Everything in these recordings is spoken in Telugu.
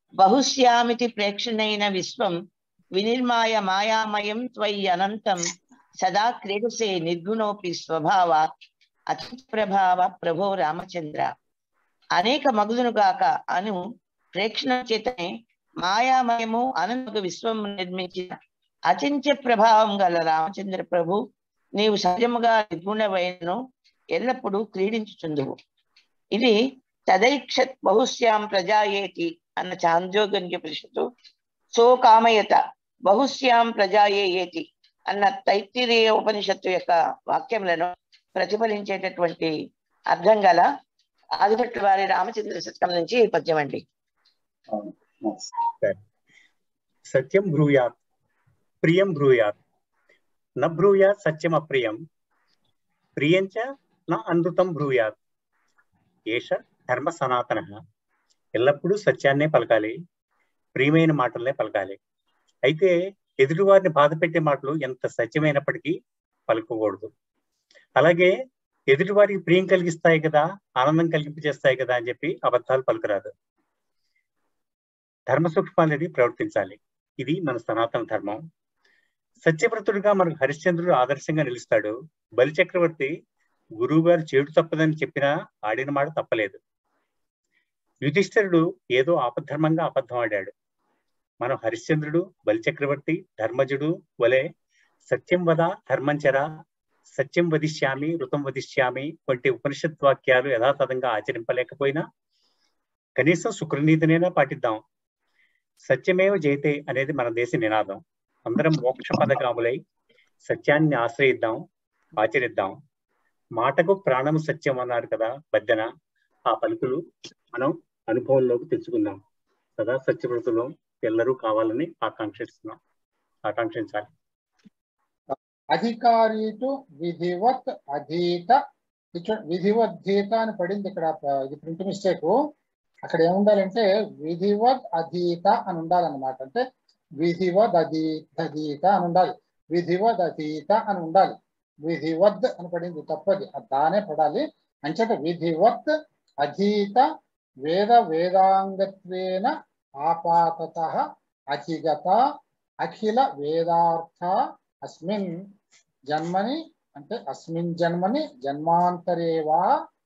బహుశ్యామితి ప్రేక్షణైన విశ్వం వినిర్మాయ మాయామయం త్వయి అనంతం సదా క్రీడసే నిర్గుణోపి స్వభావ అతి ప్రభావ ప్రభో రామచంద్ర అనేక మగుదును గాక అను ప్రేక్షణ చేతనే మాయామయము అనంత విశ్వం నిర్మించిన అచింత్య ప్రభావం గల రామచంద్ర ప్రభు నీవు సహజముగా నిర్గుణవైనను ఎల్లప్పుడూ క్రీడించుచుందువు ఇది తదైక్షత్ బహుశ్యాం ప్రజాయేతి అన్న చాంద్రోగన్య పరిషత్తు సో కామయత బహుశ్యాం ప్రజాయేయేతి అన్న తైత్తిరీయ ఉపనిషత్తు యొక్క వాక్యములను ప్రతిఫలించేటటువంటి అర్థం గల ఆదిభట్టు వారి రామచంద్ర శతకం నుంచి ఈ పద్యం అండి సరే. సత్యం బ్రూయాత్ ప్రియం బ్రూయాత్ న బ్రూయాత్ సత్యం అప్రియం ప్రియంచ న అనృతం బ్రూయాత్ ఏష ధర్మ సనాతన ఎల్లప్పుడూ సత్యాన్నే పలకాలి ప్రియమైన మాటలనే పలకాలి అయితే ఎదుటివారిని బాధ పెట్టే మాటలు ఎంత సత్యమైనప్పటికీ పలుకోకూడదు అలాగే ఎదుటివారికి ప్రియం కలిగిస్తాయి కదా ఆనందం కలిగింపజేస్తాయి కదా అని చెప్పి అబద్ధాలు పలుకురాదు ధర్మ సూక్ష్మాలని ప్రవర్తించాలి ఇది మన సనాతన ధర్మం సత్యవ్రతుడిగా మనకు హరిశ్చంద్రుడు ఆదర్శంగా నిలుస్తాడు బలి చక్రవర్తి గురువు గారు చేడు తప్పదని చెప్పినా ఆడిన మాట తప్పలేదు యుధిష్ఠిరుడు ఏదో ఆపద్ధర్మంగా అబద్ధం ఆడాడు మనం హరిశ్చంద్రుడు బలి చక్రవర్తి ధర్మజుడు వలె సత్యం వద ధర్మంచర సత్యం వదిష్యామి ఋతం వదిష్యామి వంటి ఉపనిషత్ వాక్యాలు యథాతథంగా ఆచరింపలేకపోయినా కనీసం శుక్రనీతినైనా పాటిద్దాం సత్యమేవ జయతే అనేది మన దేశ నినాదం అందరం మోక్ష పథకాములై సత్యాన్ని ఆశ్రయిద్దాం ఆచరిద్దాం మాటకు ప్రాణము సత్యం అన్నారు కదా బద్దెన ఆ పలుకులు మనం అనుభవంలోకి తెచ్చుకుందాం సదా సత్యవ్రతులు ఎల్లరూ కావాలని ఆకాంక్షిస్తున్నాం ఆకాంక్షించాలి అధికారీటు విధివత్ అధీత ఇక్కడ విధివద్ధీత అని పడింది ఇక్కడ ప- ఇది ప్రింట్ మిస్టేక్ అక్కడ ఏముండాలంటే విధివద్ అధీత అని ఉండాలన్నమాట అంటే విధివద్ అధీత అని ఉండాలి విధివద్ అధీత అని ఉండాలి విధివద్ అని పడింది తప్పది అది దానే పడాలి అంచేత విధివత్ అధీత వేద వేదాంగత్వేన ఆపాతత అధిగత అఖిల వేదార్థ అస్మిన్ జన్మని అంటే అస్మిన్ జన్మని జన్మాంతరేవా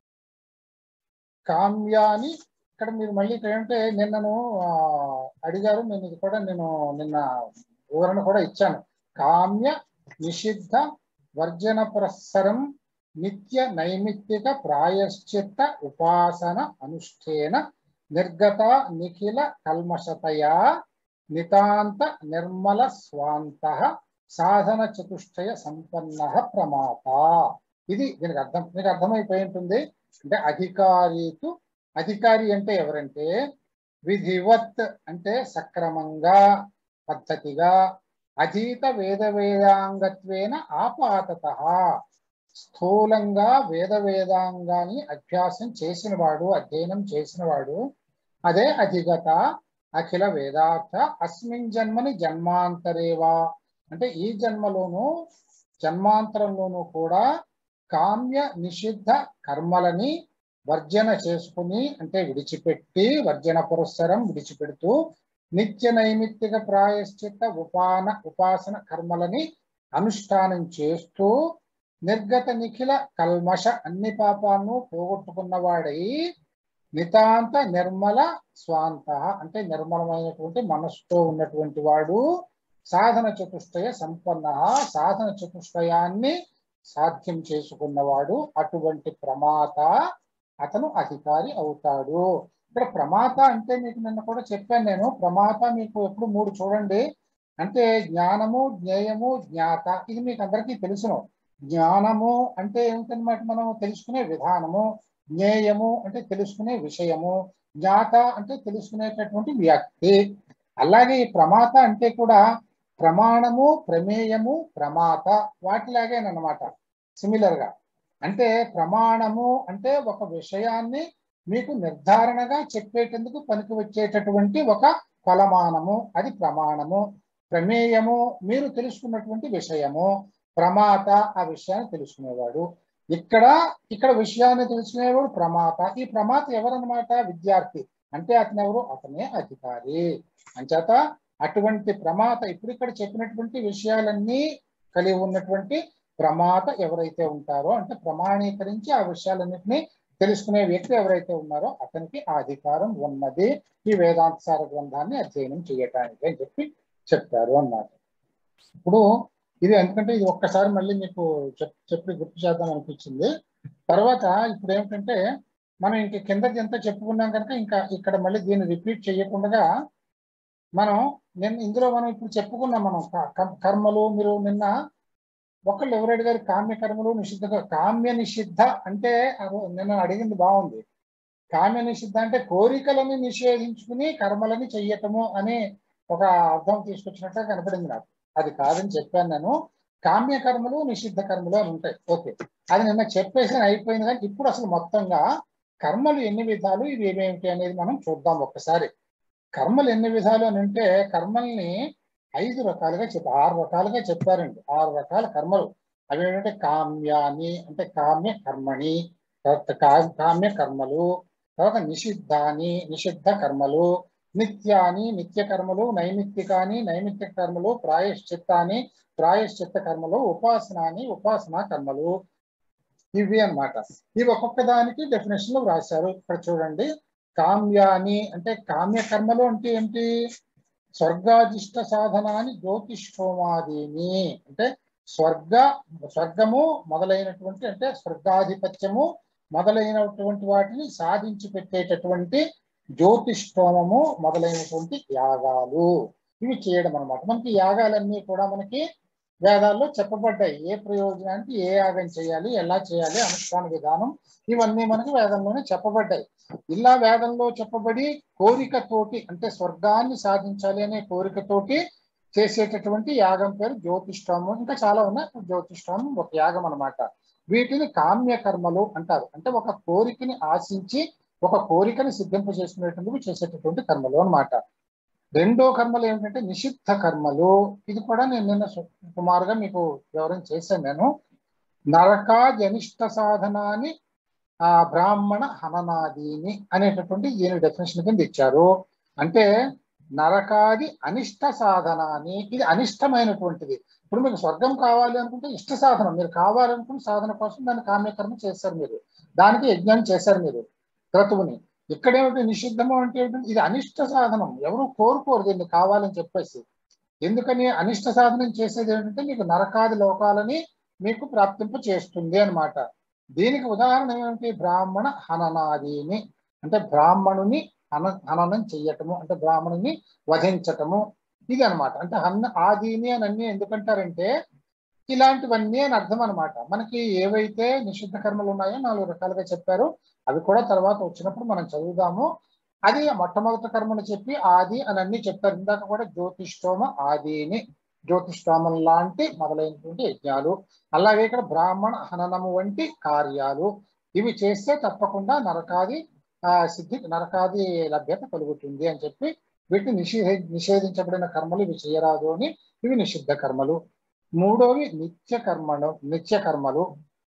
కామ్యాని ఇక్కడ మీరు మళ్ళీ ఇక్కడ ఏంటంటే నిన్నను ఆ, అడిగారు నేను ఇది కూడా నేను నిన్న వివరణ కూడా ఇచ్చాను కామ్య నిషిద్ధ వర్జన పురస్సరం నిత్య నైమిత్తిక ప్రాయశ్చిత్త ఉపాసన అనుష్ఠేన నిర్గత నిఖిల కల్మషతయా నితాంత నిర్మల స్వాంత సాధన చతుష్టయ సంపన్న ప్రమాత ఇది దీనికి అర్థం మీకు అర్థమైపోయి ఉంటుంది అంటే అధికారీతు అధికారి అంటే ఎవరంటే విధివత్ అంటే సక్రమంగా పద్ధతిగా అధీత వేద వేదాంగత్వేన ఆపాతత స్థూలంగా వేద వేదాంగాన్ని అభ్యాసం చేసినవాడు అధ్యయనం చేసినవాడు అదే అధిగత అఖిల వేదార్థ అస్మిన్ జన్మని జన్మాంతరేవా అంటే ఈ జన్మలోను జన్మాంతరంలోనూ కూడా కామ్య నిషిద్ధ కర్మలని వర్జన చేసుకుని అంటే విడిచిపెట్టి వర్జన పురస్సరం విడిచిపెడుతూ నిత్య నైమిత్తిక ప్రాయశ్చిత్త ఉపాన ఉపాసన కర్మలని అనుష్ఠానం చేస్తూ నిర్గత నిఖిల కల్మష అన్ని పాపాలను పోగొట్టుకున్నవాడై నితాంత నిర్మల స్వాంత అంటే నిర్మలమైనటువంటి మనస్సుతో ఉన్నటువంటి వాడు సాధన చతుష్టయ సంపన్న సాధన చతుష్టయాన్ని సాధ్యం చేసుకున్నవాడు అటువంటి ప్రమాత అతను అధికారి అవుతాడు ఇక్కడ ప్రమాత అంటే మీకు నిన్న కూడా చెప్పాను నేను ప్రమాత మీకు ఎప్పుడు మూడు చూడండి అంటే జ్ఞానము జ్ఞేయము జ్ఞాత ఇది మీకు అందరికీ తెలుసును జ్ఞానము అంటే ఏమిటనమాట మనం తెలుసుకునే విధానము జ్ఞేయము అంటే తెలుసుకునే విషయము జ్ఞాత అంటే తెలుసుకునేటటువంటి వ్యక్తి అలాగే ఈ ప్రమాత అంటే కూడా ప్రమాణము ప్రమేయము ప్రమాత వాటిలాగేనమాట సిమిలర్ గా అంటే ప్రమాణము అంటే ఒక విషయాన్ని మీకు నిర్ధారణగా చెప్పేటందుకు పనికి వచ్చేటటువంటి ఒక కొలమానము అది ప్రమాణము ప్రమేయము మీరు తెలుసుకున్నటువంటి విషయము ప్రమాత ఆ విషయాన్ని తెలుసుకునేవాడు ఇక్కడ ఇక్కడ విషయాన్ని తెలుసుకునేవాడు ప్రమాత ఈ ప్రమాత ఎవరన్నమాట విద్యార్థి అంటే అతను ఎవరు అతనే అధికారి అంచేత అటువంటి ప్రమాత ఇప్పుడు ఇక్కడ చెప్పినటువంటి విషయాలన్నీ కలిగి ఉన్నటువంటి ప్రమాత ఎవరైతే ఉంటారో అంటే ప్రమాణీకరించి ఆ విషయాలన్నింటినీ తెలుసుకునే వ్యక్తి ఎవరైతే ఉన్నారో అతనికి ఆ అధికారం ఉన్నది ఈ వేదాంత సార గ్రంథాన్ని అధ్యయనం చేయటానికి అని చెప్పి చెప్తారు అన్నారు ఇప్పుడు ఇది ఎందుకంటే ఇది ఒక్కసారి మళ్ళీ మీకు చెప్ చెప్పి గుర్తు చేద్దాం అనిపించింది తర్వాత ఇప్పుడు ఏమిటంటే మనం ఇంక కిందది ఎంత చెప్పుకున్నాం కనుక ఇంకా ఇక్కడ మళ్ళీ దీన్ని రిపీట్ చేయకుండా మనం నేను ఇందులో మనం ఇప్పుడు చెప్పుకున్నాం మనం క- క- కర్మలు మీరు నిన్న ఒకళ్ళు ఎవరు అడిగారు కామ్య కర్మలు నిషిద్ధ క- కామ్య నిషిద్ధ అంటే అదో నిన్న అడిగింది బాగుంది కామ్య నిషిద్ధ అంటే కోరికలని నిషేధించుకుని కర్మలని చెయ్యటము అని ఒక అర్థం తీసుకొచ్చినట్టుగా కనపడింది నాకు అది కాదని చెప్పాను నేను కామ్య కర్మలు నిషిద్ధ కర్మలు అని ఉంటాయి ఓకే అది నిన్న చెప్పేసి అయిపోయింది కానీ ఇప్పుడు అసలు మొత్తంగా కర్మలు ఎన్ని విధాలు ఇవి ఏమేమిటి అనేది మనం చూద్దాం ఒక్కసారి కర్మలు ఎన్ని విధాలు అని అంటే కర్మల్ని ఐదు రకాలుగా చెప్ప ఆరు రకాలుగా చెప్పారండి ఆరు రకాల కర్మలు అవి ఏంటంటే కామ్యాని అంటే కామ్య కర్మణి తర్వాత కా- కామ్య కర్మలు తర్వాత నిషిద్ధాని నిషిద్ధ కర్మలు నిత్యాని నిత్య కర్మలు నైమిత్తికాని నైమిత్తిక కర్మలు ప్రాయశ్చిత్తాని ప్రాయశ్చిత్త కర్మలు ఉపాసనాని ఉపాసనా కర్మలు ఇవి అన్నమాట ఇవి ఒక్కొక్క దానికి డెఫినేషన్ రాశారు ఇక్కడ చూడండి కామ్యాని అంటే కామ్య కర్మలు అంటే ఏంటి స్వర్గాధిష్ట సాధనాన్ని జ్యోతిష్ఠోమాదీని అంటే స్వర్గ స్వర్గము మొదలైనటువంటి అంటే స్వర్గాధిపత్యము మొదలైనటువంటి వాటిని సాధించి పెట్టేటటువంటి జ్యోతిష్ఠోమము మొదలైనటువంటి యాగాలు ఇవి చేయడం అన్నమాట మనకి యాగాలన్నీ కూడా మనకి వేదాల్లో చెప్పబడ్డాయి ఏ ప్రయోజనానికి ఏ యాగం చేయాలి ఎలా చేయాలి అనుష్ఠాన విధానం ఇవన్నీ మనకి వేదంలోనే చెప్పబడ్డాయి ఇలా వేదంలో చెప్పబడి కోరికతోటి అంటే స్వర్గాన్ని సాధించాలి అనే కోరికతోటి చేసేటటువంటి యాగం పేరు జ్యోతిష్ఠోమం ఇంకా చాలా ఉన్నాయి జ్యోతిష్ఠోమం ఒక యాగం అన్నమాట వీటిని కామ్య కర్మలు అంటారు అంటే ఒక కోరికని ఆశించి ఒక కోరికని సిద్ధింప చేసుకునేటందుకు చేసేటటువంటి కర్మలు అన్నమాట రెండో కర్మలు ఏమిటంటే నిషిద్ధ కర్మలు ఇది కూడా నేను నిన్న సు- సుమారుగా మీకు వివరణ చేశాను నేను నరకాజనిష్ట సాధనాన్ని ఆ బ్రాహ్మణ హననాదీని అనేటటువంటి దీని డెఫినేషన్ కింద ఇచ్చారు అంటే నరకాది అనిష్ట సాధనాన్ని ఇది అనిష్టమైనటువంటిది ఇప్పుడు మీకు స్వర్గం కావాలి అనుకుంటే ఇష్ట సాధనం మీరు కావాలనుకున్న సాధన కోసం దాన్ని కామ్యకర్మ చేశారు మీరు దానికి యజ్ఞాన్ని చేశారు మీరు క్రతువుని ఇక్కడేమిటి నిషిద్ధము అంటే ఏమిటి? ఇది అనిష్ట సాధనం ఎవరు కోరుకోరు దీన్ని కావాలని చెప్పేసి ఎందుకని అనిష్ట సాధనం చేసేది ఏంటంటే మీకు నరకాది లోకాలని మీకు ప్రాప్తింప చేస్తుంది అన్నమాట దీనికి ఉదాహరణ ఏమిటి బ్రాహ్మణ హననాదిని అంటే బ్రాహ్మణుని హన హననం చెయ్యటము అంటే బ్రాహ్మణుని వధించటము ఇది అన్నమాట అంటే హన్న ఆదీని అని అన్ని ఎందుకంటారంటే ఇలాంటివన్నీ అని అర్థం అన్నమాట మనకి ఏవైతే నిషిద్ధ కర్మలు ఉన్నాయో నాలుగు రకాలుగా చెప్పారు అవి కూడా తర్వాత వచ్చినప్పుడు మనం చదువుదాము అది మొట్టమొదటి కర్మను చెప్పి ఆది అని అన్ని చెప్తారు ఇందాక కూడా జ్యోతిష్ఠోమ ఆదిని జ్యోతిష్ఠోమం లాంటి మొదలైనటువంటి యజ్ఞాలు అలాగే ఇక్కడ బ్రాహ్మణ హననము వంటి కార్యాలు ఇవి చేస్తే తప్పకుండా నరకాది ఆ సిద్ధి నరకాది లభ్యత కలుగుతుంది అని చెప్పి వీటిని నిషేధ నిషేధించబడిన కర్మలు ఇవి చేయరాదు అని ఇవి నిషిద్ధ కర్మలు మూడోవి నిత్య కర్మలు నిత్య కర్మలు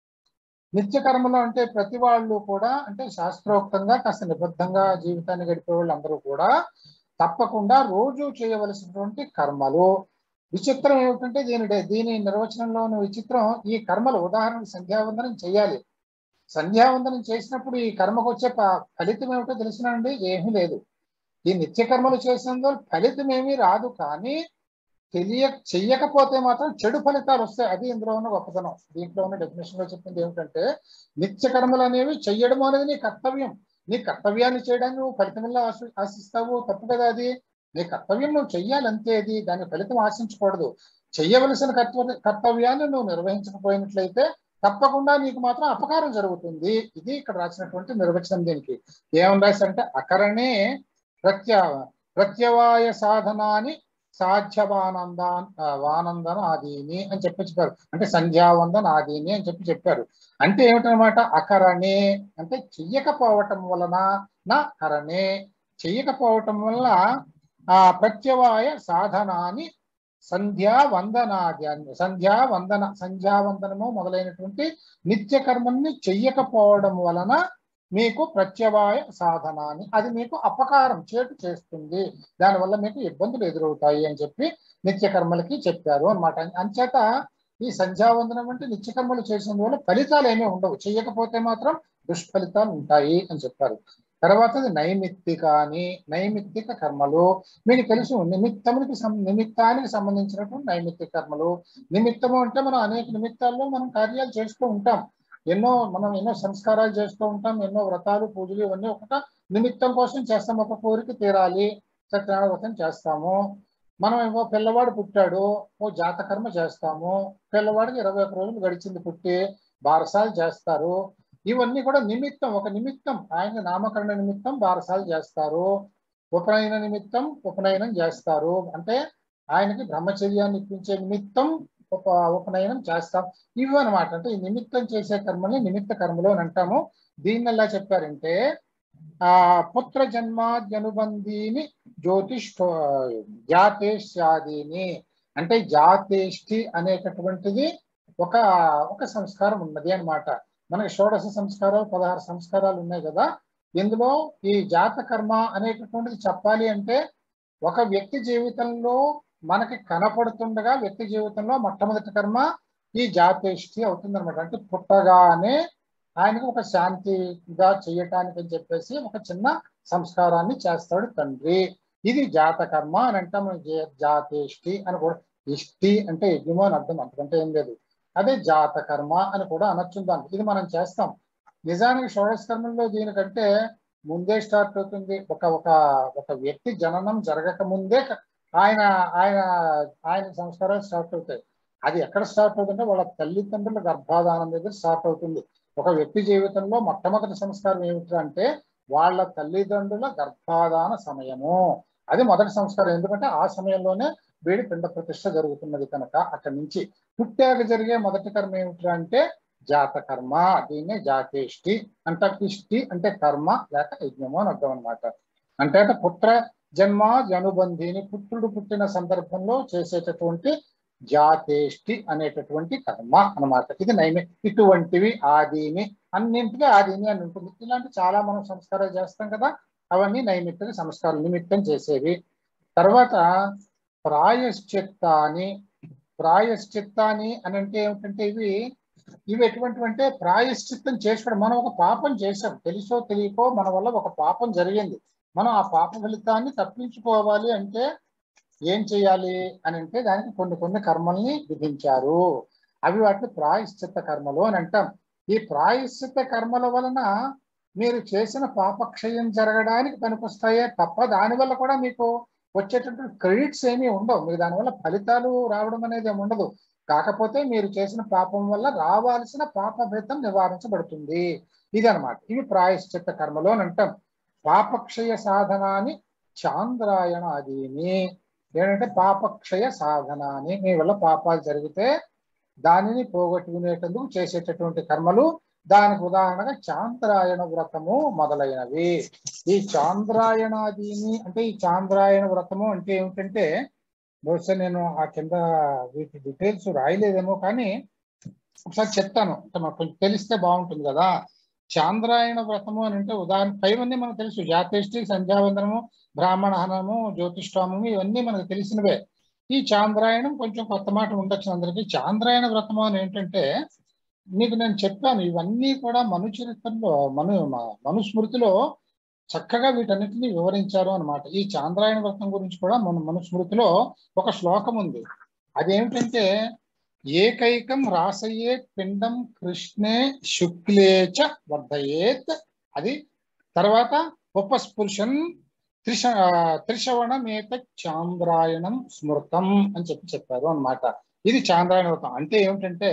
నిత్య కర్మలు అంటే ప్రతి వాళ్ళు కూడా అంటే శాస్త్రోక్తంగా కాస్త నిబద్ధంగా జీవితాన్ని గడిపే వాళ్ళందరూ కూడా తప్పకుండా రోజు చేయవలసినటువంటి కర్మలు విచిత్రం ఏమిటంటే దీని దీని నిర్వచనంలోని విచిత్రం ఈ కర్మలు ఉదాహరణకు సంధ్యావందనం చేయాలి సంధ్యావందనం చేసినప్పుడు ఈ కర్మకు వచ్చే ప- ఫలితం ఏమిటో తెలిసినండి ఏమీ లేదు ఈ నిత్య కర్మలు చేసినందువల్ల ఫలితం ఏమీ రాదు కానీ తెలియ చెయ్యకపోతే మాత్రం చెడు ఫలితాలు వస్తాయి అది ఇందులో ఉన్న గొప్పతనం దీంట్లో ఉన్న డెఫినేషన్ లో చెప్పింది ఏమిటంటే నిత్య కర్మలు అనేవి చెయ్యడం అనేది నీ కర్తవ్యం నీ కర్తవ్యాన్ని చేయడానికి నువ్వు ఫలితంలో ఆశ ఆశిస్తావు తప్పు కదా అది నీ కర్తవ్యం నువ్వు చెయ్యాలి అంతే అది దాని ఫలితం ఆశించకూడదు చెయ్యవలసిన కర్తవ్య కర్తవ్యాన్ని నువ్వు నిర్వహించకపోయినట్లయితే తప్పకుండా నీకు మాత్రం అపకారం జరుగుతుంది ఇది ఇక్కడ రాసినటువంటి నిర్వచనం దీనికి ఏమని రాశారంటే అకరణే ప్రత్య ప్రత్యవాయ సాధనాన్ని సాధ్యవానందా వానందన ఆదీని అని చెప్పి చెప్పారు అంటే సంధ్యావందన ఆదీని అని చెప్పి చెప్పారు అంటే ఏమిటనమాట అకరణే అంటే చెయ్యకపోవటం వలన నా కరణే చెయ్యకపోవటం వల్ల ఆ ప్రత్యవాయ సాధనాన్ని సంధ్యా వందనాది సంధ్యా వందన సంధ్యావందనము మొదలైనటువంటి నిత్య కర్మల్ని చెయ్యకపోవడం వలన మీకు ప్రత్యవాయ సాధనాన్ని అది మీకు అపకారం చేటు చేస్తుంది దానివల్ల మీకు ఇబ్బందులు ఎదురవుతాయి అని చెప్పి నిత్య కర్మలకి చెప్పారు అనమాట అంచేత ఈ సంధ్యావందనం అంటే నిత్య కర్మలు చేసిన వల్ల ఫలితాలు ఏమీ ఉండవు చేయకపోతే మాత్రం దుష్ఫలితాలు ఉంటాయి అని చెప్పారు తర్వాతది నైమిత్తిక అని నైమిత్తిక కర్మలు మీకు తెలుసు నిమిత్తమునికి సం- నిమిత్తానికి సంబంధించినటువంటి నైమిత్తిక కర్మలు నిమిత్తము అంటే మనం అనేక నిమిత్తాల్లో మనం కార్యాలు చేస్తూ ఉంటాం ఎన్నో మనం ఎన్నో సంస్కారాలు చేస్తూ ఉంటాం ఎన్నో వ్రతాలు పూజలు ఇవన్నీ ఒక నిమిత్తం కోసం చేస్తాం ఒక కోరిక తీరాలి సత్యనారాయణ వ్రతం చేస్తాము మనం ఏమో పిల్లవాడు పుట్టాడు ఓ జాతకర్మ చేస్తాము పిల్లవాడికి ఇరవై ఒక రోజులు గడిచింది పుట్టి బారసాలు చేస్తారు ఇవన్నీ కూడా నిమిత్తం ఒక నిమిత్తం ఆయన నామకరణ నిమిత్తం బారసాలు చేస్తారు ఉపనయన నిమిత్తం ఉపనయనం చేస్తారు అంటే ఆయనకి బ్రహ్మచర్యాన్ని ఇప్పించే నిమిత్తం ఉప ఉపనయనం చేస్తాం ఇవి అనమాట అంటే ఈ నిమిత్తం చేసే కర్మని నిమిత్త కర్మలు అని అంటాము దీన్ని ఎలా చెప్పారంటే ఆ పుత్ర జన్మాద్యనుబంధీని జ్యోతిష్ జాతేష్యాదీని అంటే జాతేష్టి అనేటటువంటిది ఒక ఒక సంస్కారం ఉన్నది అన్నమాట మనకి షోడశ సంస్కారాలు పదహారు సంస్కారాలు ఉన్నాయి కదా ఇందులో ఈ జాత కర్మ అనేటటువంటిది చెప్పాలి అంటే ఒక వ్యక్తి జీవితంలో మనకి కనపడుతుండగా వ్యక్తి జీవితంలో మొట్టమొదటి కర్మ ఈ జాతేష్టి అవుతుంది అనమాట అంటే పుట్టగానే ఆయనకు ఒక శాంతిగా చేయటానికి అని చెప్పేసి ఒక చిన్న సంస్కారాన్ని చేస్తాడు తండ్రి ఇది జాత కర్మ అని అంటాం జే- జాతేష్టి అని కూడా ఇష్టి అంటే యజ్ఞమో అని అర్థం అంతకంటే ఏం లేదు అదే జాత కర్మ అని కూడా అనొచ్చు దాన్ని ఇది మనం చేస్తాం నిజానికి షోడశ కర్మంలో దీనికంటే ముందే స్టార్ట్ అవుతుంది ఒక ఒక ఒక వ్యక్తి జననం జరగక ముందే క- ఆయన ఆయన ఆయన సంస్కారాలు స్టార్ట్ అవుతాయి అది ఎక్కడ స్టార్ట్ అవుతుందంటే వాళ్ళ తల్లిదండ్రుల గర్భాధానం దగ్గర స్టార్ట్ అవుతుంది ఒక వ్యక్తి జీవితంలో మొట్టమొదటి సంస్కారం ఏమిటి అంటే వాళ్ళ తల్లిదండ్రుల గర్భాధాన సమయము అది మొదటి సంస్కారం ఎందుకంటే ఆ సమయంలోనే వీడి పిండ ప్రతిష్ట జరుగుతున్నది కనుక అక్కడి నుంచి పుట్టాక జరిగే మొదటి కర్మ ఏమిటి అంటే జాత కర్మ దీన్నే జాతేష్టి అంటే ఇష్టి అంటే కర్మ లేక యజ్ఞము అని అర్థం అనమాట అంటే అంటే పుత్ర జన్మ జనుబంధిని పుత్రుడు పుట్టిన సందర్భంలో చేసేటటువంటి జాతేష్టి అనేటటువంటి కర్మ అన్నమాట ఇది నైమి ఇటువంటివి ఆదిని అన్నింటికి ఆదిని అని ఉంటుంది ఇలాంటి చాలా మనం సంస్కారాలు చేస్తాం కదా అవన్నీ నైమిత్తిక సంస్కారం నిమిత్తం చేసేవి తర్వాత ప్రాయశ్చిత్తాని ప్రాయశ్చిత్తాని అని అంటే ఏమిటంటే ఇవి ఇవి ఎటువంటివి అంటే ప్రాయశ్చిత్తం చేసుకోవడం మనం ఒక పాపం చేసాం తెలుసో తెలియకో మన వల్ల ఒక పాపం జరిగింది మనం ఆ పాప ఫలితాన్ని తప్పించుకోవాలి అంటే ఏం చేయాలి అని అంటే దానికి కొన్ని కొన్ని కర్మల్ని విధించారు అవి వాటిని ప్రాయశ్చిత్త కర్మలు అని అంటాం ఈ ప్రాయశ్చిత్త కర్మల వలన మీరు చేసిన పాపక్షయం జరగడానికి పనికొస్తాయే తప్ప దానివల్ల కూడా మీకు వచ్చేటటువంటి క్రెడిట్స్ ఏమీ ఉండవు మీకు దానివల్ల ఫలితాలు రావడం అనేది ఏమి ఉండదు కాకపోతే మీరు చేసిన పాపం వల్ల రావాల్సిన పాప భేదం నివారించబడుతుంది ఇది అనమాట ఇవి ప్రాయశ్చిత్త కర్మలు అని అంటాం పాపక్షయ సాధనాన్ని చాంద్రాయణాదీని ఏంటంటే పాపక్షయ సాధనాన్ని మీ వల్ల పాపాలు జరిగితే దానిని పోగొట్టుకునేటందుకు చేసేటటువంటి కర్మలు దానికి ఉదాహరణగా చాంద్రాయణ వ్రతము మొదలైనవి ఈ చాంద్రాయణాదీని అంటే ఈ చాంద్రాయణ వ్రతము అంటే ఏమిటంటే బహుశా నేను ఆ కింద వీటి డీటెయిల్స్ రాయలేదేమో కానీ ఒకసారి చెప్తాను అంటే మనకు కొంచెం తెలిస్తే బాగుంటుంది కదా చాంద్రాయణ వ్రతము అని అంటే ఉదాహరణ పైవన్నీ మనకు తెలుసు జాతేష్టి సంధ్యావందనము బ్రాహ్మణ హనము జ్యోతిష్ఠామము ఇవన్నీ మనకు తెలిసినవే ఈ చాంద్రాయణం కొంచెం కొత్త మాట ఉండొచ్చు అందరికి చాంద్రాయణ వ్రతము అని ఏంటంటే నీకు నేను చెప్పాను ఇవన్నీ కూడా మను చరిత్రలో మను మ- మనుస్మృతిలో చక్కగా వీటన్నిటిని వివరించారు అన్నమాట ఈ చాంద్రాయణ వ్రతం గురించి కూడా మన మనుస్మృతిలో ఒక శ్లోకం ఉంది అదేమిటంటే ఏకైకం రాసయేత్ పిండం కృష్ణే శుక్లేచ వర్ధయేత్ అది తర్వాత ఉపస్పృశన్ త్రిశ త్రిశవణమేత చాంద్రాయణం స్మృతం అని చెప్పి చెప్పారు అన్నమాట ఇది చాంద్రాయణ వ్రతం అంటే ఏమిటంటే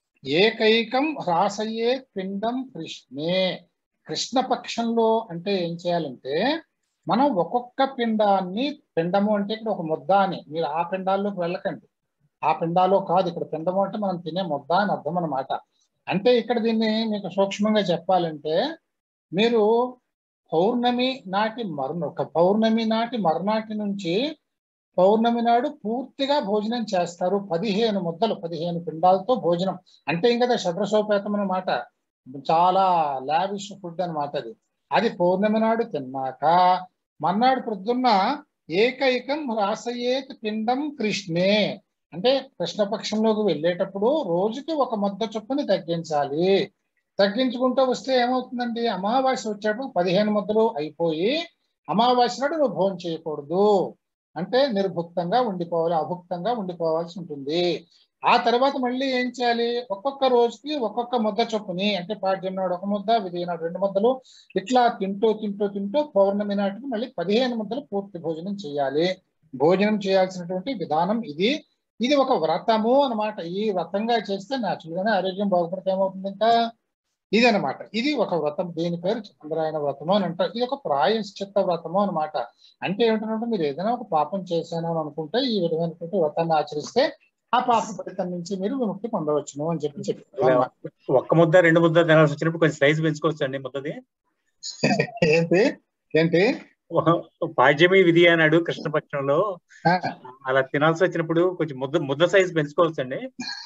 ఏకైకం రాసయ్యే పిండం కృష్ణే కృష్ణ పక్షంలో అంటే ఏం చేయాలంటే మనం ఒక్కొక్క పిండాన్ని పిండము అంటే ఇక్కడ ఒక ముద్ద అని మీరు ఆ పిండాల్లోకి వెళ్ళకండి ఆ పిండాలో కాదు ఇక్కడ పిండము అంటే మనం తినే ముద్ద అని అర్థం అన్నమాట అంటే ఇక్కడ దీన్ని మీకు సూక్ష్మంగా చెప్పాలంటే మీరు పౌర్ణమి నాటి మరున ఒక పౌర్ణమి నాటి మరునాటి నుంచి పౌర్ణమి నాడు పూర్తిగా భోజనం చేస్తారు పదిహేను ముద్దలు పదిహేను పిండాలతో భోజనం అంటే ఇంకా షడ్రసోపేతం అన్నమాట చాలా లావిష్ ఫుడ్ అన్నమాట అది అది పౌర్ణమి నాడు తిన్నాక మర్నాడు ప్రొద్దున్న ఏకైకం రాసయేత్ పిండం కృష్ణే అంటే కృష్ణపక్షంలోకి వెళ్ళేటప్పుడు రోజుకి ఒక ముద్ద చొప్పుని తగ్గించాలి తగ్గించుకుంటూ వస్తే ఏమవుతుందండి అమావాస్య వచ్చేటప్పుడు పదిహేను ముద్దలు అయిపోయి అమావాస్య నాడు నువ్వు భోజనం చేయకూడదు అంటే నిర్భుక్తంగా ఉండిపోవాలి అభుక్తంగా ఉండిపోవాల్సి ఉంటుంది ఆ తర్వాత మళ్ళీ ఏం చేయాలి ఒక్కొక్క రోజుకి ఒక్కొక్క ముద్ద చొప్పుని అంటే పాడ్యం నాడు ఒక ముద్ద విధి నాడు రెండు ముద్దలు ఇట్లా తింటూ తింటూ తింటూ పౌర్ణమి నాటికి మళ్ళీ పదిహేను ముద్దలు పూర్తి భోజనం చేయాలి భోజనం చేయాల్సినటువంటి విధానం ఇది ఇది ఒక వ్రతము అన్నమాట ఈ వ్రతంగా చేస్తే న్యాచురల్ గానే ఆరోగ్యం బాగుపడితే ఏమవుతుంది ఇంకా ఇది అనమాట ఇది ఒక వ్రతం దీని పేరు చంద్రాయణ వ్రతము అని అంటారు ఇది ఒక ప్రాయశ్చిత్త వ్రతము అనమాట అంటే ఏమిటంటే మీరు ఏదైనా ఒక పాపం చేశాను అని అనుకుంటే ఈ విధమైనటువంటి వ్రతాన్ని ఆచరిస్తే ఆ పాప ఫలితం నుంచి మీరు విముక్తి పొందవచ్చును అని చెప్పి చెప్పారు అన్నమాట. ఒక్క ముద్ద రెండు ముద్ద తినాల్సి వచ్చినప్పుడు కొంచెం సైజ్ పెంచుకోవచ్చు అండి ముద్దది ఏంటి ఏంటి పాడ్యమి విధి అన్నాడు కృష్ణపక్షంలో ఆ, అలా తినాల్సి వచ్చినప్పుడు కొంచెం ముద్ద ముద్ద సైజ్ పెంచుకోవచ్చు అండి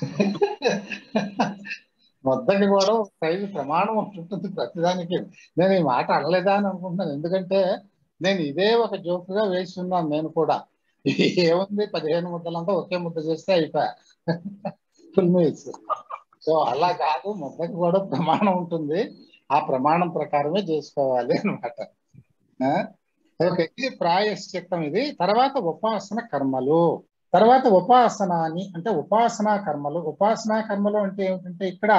మొద్దకి కూడా ఒక సైజు ప్రమాణం ఉంటుంది ప్రతిదానికి నేను ఈ మాట అనలేదా అని అనుకుంటున్నాను ఎందుకంటే నేను ఇదే ఒక జోక్ గా వేస్తున్నాను నేను కూడా ఏముంది పదిహేను ముద్దలంతా ఒకే ముద్ద చేస్తే అయిపోయా ఫుల్ మీల్స్ సో అలా కాదు ముద్దకి కూడా ప్రమాణం ఉంటుంది ఆ ప్రమాణం ప్రకారమే చేసుకోవాలి అనమాట ఓకే ఇది ప్రాయశ్చిత్తం ఇది తర్వాత ఉపాసన కర్మలు తర్వాత ఉపాసనాని అంటే ఉపాసనా కర్మలు ఉపాసనా కర్మలు అంటే ఏమిటంటే ఇక్కడ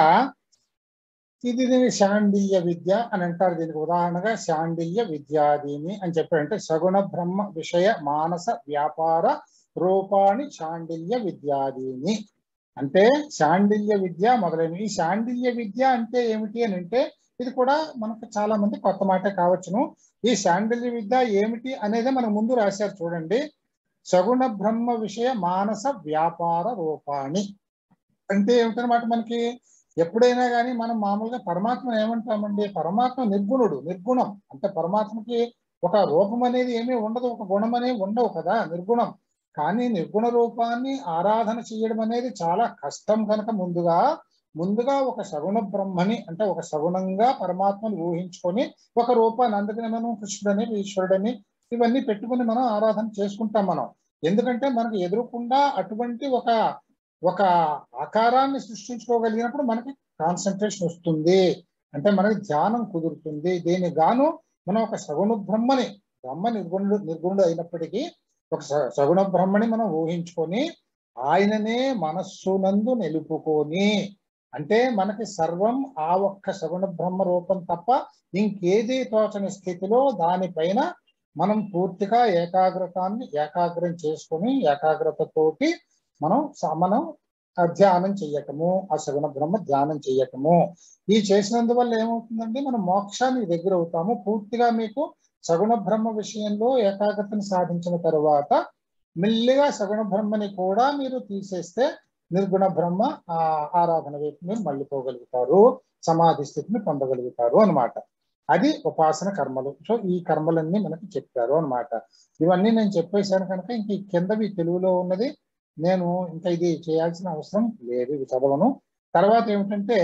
ఇది దీని శాండిల్య విద్య అని అంటారు దీనికి ఉదాహరణగా శాండిల్య విద్యాదీని అని చెప్పారు అంటే సగుణ బ్రహ్మ విషయ మానస వ్యాపార రూపాణి శాండిల్య విద్యాదీని అంటే శాండిల్య విద్య మొదలైనవి ఈ శాండిల్య విద్య అంటే ఏమిటి అని అంటే ఇది కూడా మనకు చాలా మంది కొత్త మాటే కావచ్చును ఈ శాండిల్య విద్య ఏమిటి అనేది మనం ముందు రాశారు చూడండి సగుణ బ్రహ్మ విషయ మానస వ్యాపార రూపాణి అంటే ఏమిటనమాట మనకి ఎప్పుడైనా కానీ మనం మామూలుగా పరమాత్మ ఏమంటామండి పరమాత్మ నిర్గుణుడు నిర్గుణం అంటే పరమాత్మకి ఒక రూపం అనేది ఏమీ ఉండదు ఒక గుణం అనేది ఉండవు కదా నిర్గుణం కానీ నిర్గుణ రూపాన్ని ఆరాధన చేయడం అనేది చాలా కష్టం కనుక ముందుగా ముందుగా ఒక సగుణ బ్రహ్మని అంటే ఒక సగుణంగా పరమాత్మని ఊహించుకొని ఒక రూపాన్ని అందుకని మనం కృష్ణుడని ఈశ్వరుడని ఇవన్నీ పెట్టుకుని మనం ఆరాధన చేసుకుంటాం మనం ఎందుకంటే మనకు ఎదురుకుండా అటువంటి ఒక ఒక ఆకారాన్ని సృష్టించుకోగలిగినప్పుడు మనకి కాన్సన్ట్రేషన్ వస్తుంది అంటే మనకి ధ్యానం కుదురుతుంది దీనికి గాను మనం ఒక సగుణ బ్రహ్మని బ్రహ్మ నిర్గుణుడు నిర్గుణుడు అయినప్పటికీ ఒక స- సగుణ బ్రహ్మని మనం ఊహించుకొని ఆయననే మనస్సునందు నిలుపుకొని అంటే మనకి సర్వం ఆ ఒక్క సగుణ బ్రహ్మ రూపం తప్ప ఇంకేది తోచని స్థితిలో దానిపైన మనం పూర్తిగా ఏకాగ్రతాన్ని ఏకాగ్రం చేసుకొని ఏకాగ్రతతోటి మనం స- మనం ఆ ధ్యానం చెయ్యటము ఆ సగుణ బ్రహ్మ ధ్యానం చెయ్యటము ఈ చేసినందువల్ల ఏమవుతుందంటే మనం మోక్షానికి దగ్గర అవుతాము పూర్తిగా మీకు సగుణ బ్రహ్మ విషయంలో ఏకాగ్రతను సాధించిన తరువాత మెల్లిగా సగుణ బ్రహ్మని కూడా మీరు తీసేస్తే నిర్గుణ బ్రహ్మ ఆ ఆరాధన వైపు మీరు మళ్ళీపోగలుగుతారు సమాధి స్థితిని పొందగలుగుతారు అన్నమాట అది ఉపాసన కర్మలు సో ఈ కర్మలన్నీ మనకి చెప్పారు అన్నమాట ఇవన్నీ నేను చెప్పేశాను కనుక ఇంక ఈ కిందవి తెలుగులో ఉన్నది నేను ఇంకా ఇది చేయాల్సిన అవసరం లేదు ఇది చదవను తర్వాత ఏమిటంటే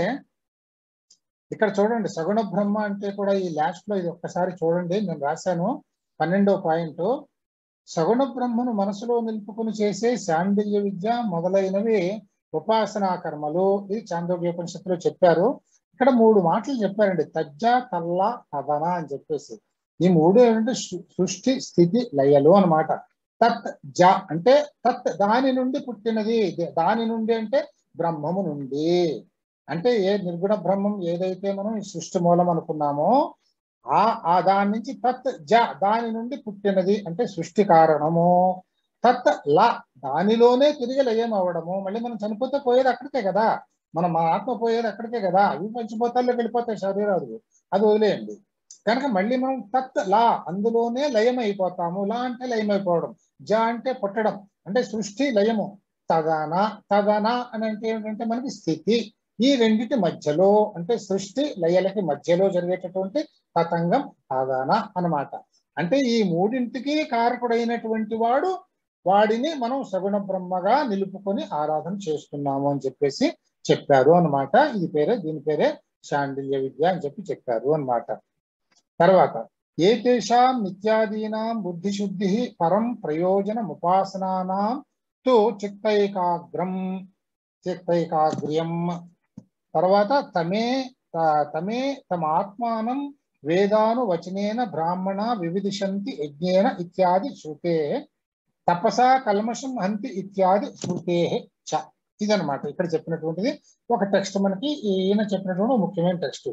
ఇక్కడ చూడండి సగుణ బ్రహ్మ అంటే కూడా ఈ లాస్ట్ లో ఇది ఒక్కసారి చూడండి నేను రాశాను పన్నెండో పాయింట్ సగుణ బ్రహ్మను మనసులో నిలుపుకుని చేసే శాండిల్య విద్య మొదలైనవి ఉపాసనా కర్మలు ఇది చాందోగ్యోపనిషత్తులో చెప్పారు ఇక్కడ మూడు మాటలు చెప్పారండి తజ్జ తల్ల తదన అని చెప్పేసి ఈ మూడు ఏంటంటే సృ- సృష్టి స్థితి లయలు అన్నమాట తత్ జ అంటే తత్ దాని నుండి పుట్టినది దే- దాని నుండి అంటే బ్రహ్మము నుండి అంటే ఏ నిర్గుణ బ్రహ్మం ఏదైతే మనం ఈ సృష్టి మూలం అనుకున్నామో ఆ ఆ దాని నుంచి తత్ జ దాని నుండి పుట్టినది అంటే సృష్టి కారణము తత్ ల దానిలోనే తిరిగి లయం అవ్వడము మళ్ళీ మనం చనిపోతే పోయేది అక్కడికే కదా మనం మన ఆత్మ పోయేది అక్కడికే కదా అవి పంచిపోతాల్లోకి వెళ్ళిపోతాయి శరీరాలు అది వదిలేయండి కనుక మళ్ళీ మనం తత్ లా అందులోనే లయం అయిపోతాము లా అంటే లయం అయిపోవడం జ అంటే పుట్టడం అంటే సృష్టి లయము తదన తదన అని అంటే ఏమిటంటే మనకి స్థితి ఈ రెండిటి మధ్యలో అంటే సృష్టి లయలకి మధ్యలో జరిగేటటువంటి తతంగం తదన అన్నమాట అంటే ఈ మూడింటికి కారకుడైనటువంటి వాడు వాడిని మనం సగుణ బ్రహ్మగా నిలుపుకొని ఆరాధన చేస్తున్నాము అని చెప్పేసి చెప్పారు అన్నమాట ఇది పేరే దీని పేరే శాండిల్య విద్య అని చెప్పి చెప్పారు అన్నమాట తర్వాత ఏతేషాం నిత్యాదీనాం బుద్ధిశుద్ధి పరం ప్రయోజనం ఉపాసనానాం తు చిత్తైకాగ్రం చిత్తైకాగ్ర్యం తర్వాత తమే త- తమే తమ ఆత్మానం వేదాను వచనేన బ్రాహ్మణ వివిదిశంతి యజ్ఞేన ఇత్యాది శృతే తపసా కల్మషం హంతి ఇత్యాది స్మృతే చ ఇదనమాట ఇక్కడ చెప్పినటువంటిది ఒక టెక్స్ట్ మనకి ఈయన చెప్పినటువంటి ఒక ముఖ్యమైన టెక్స్ట్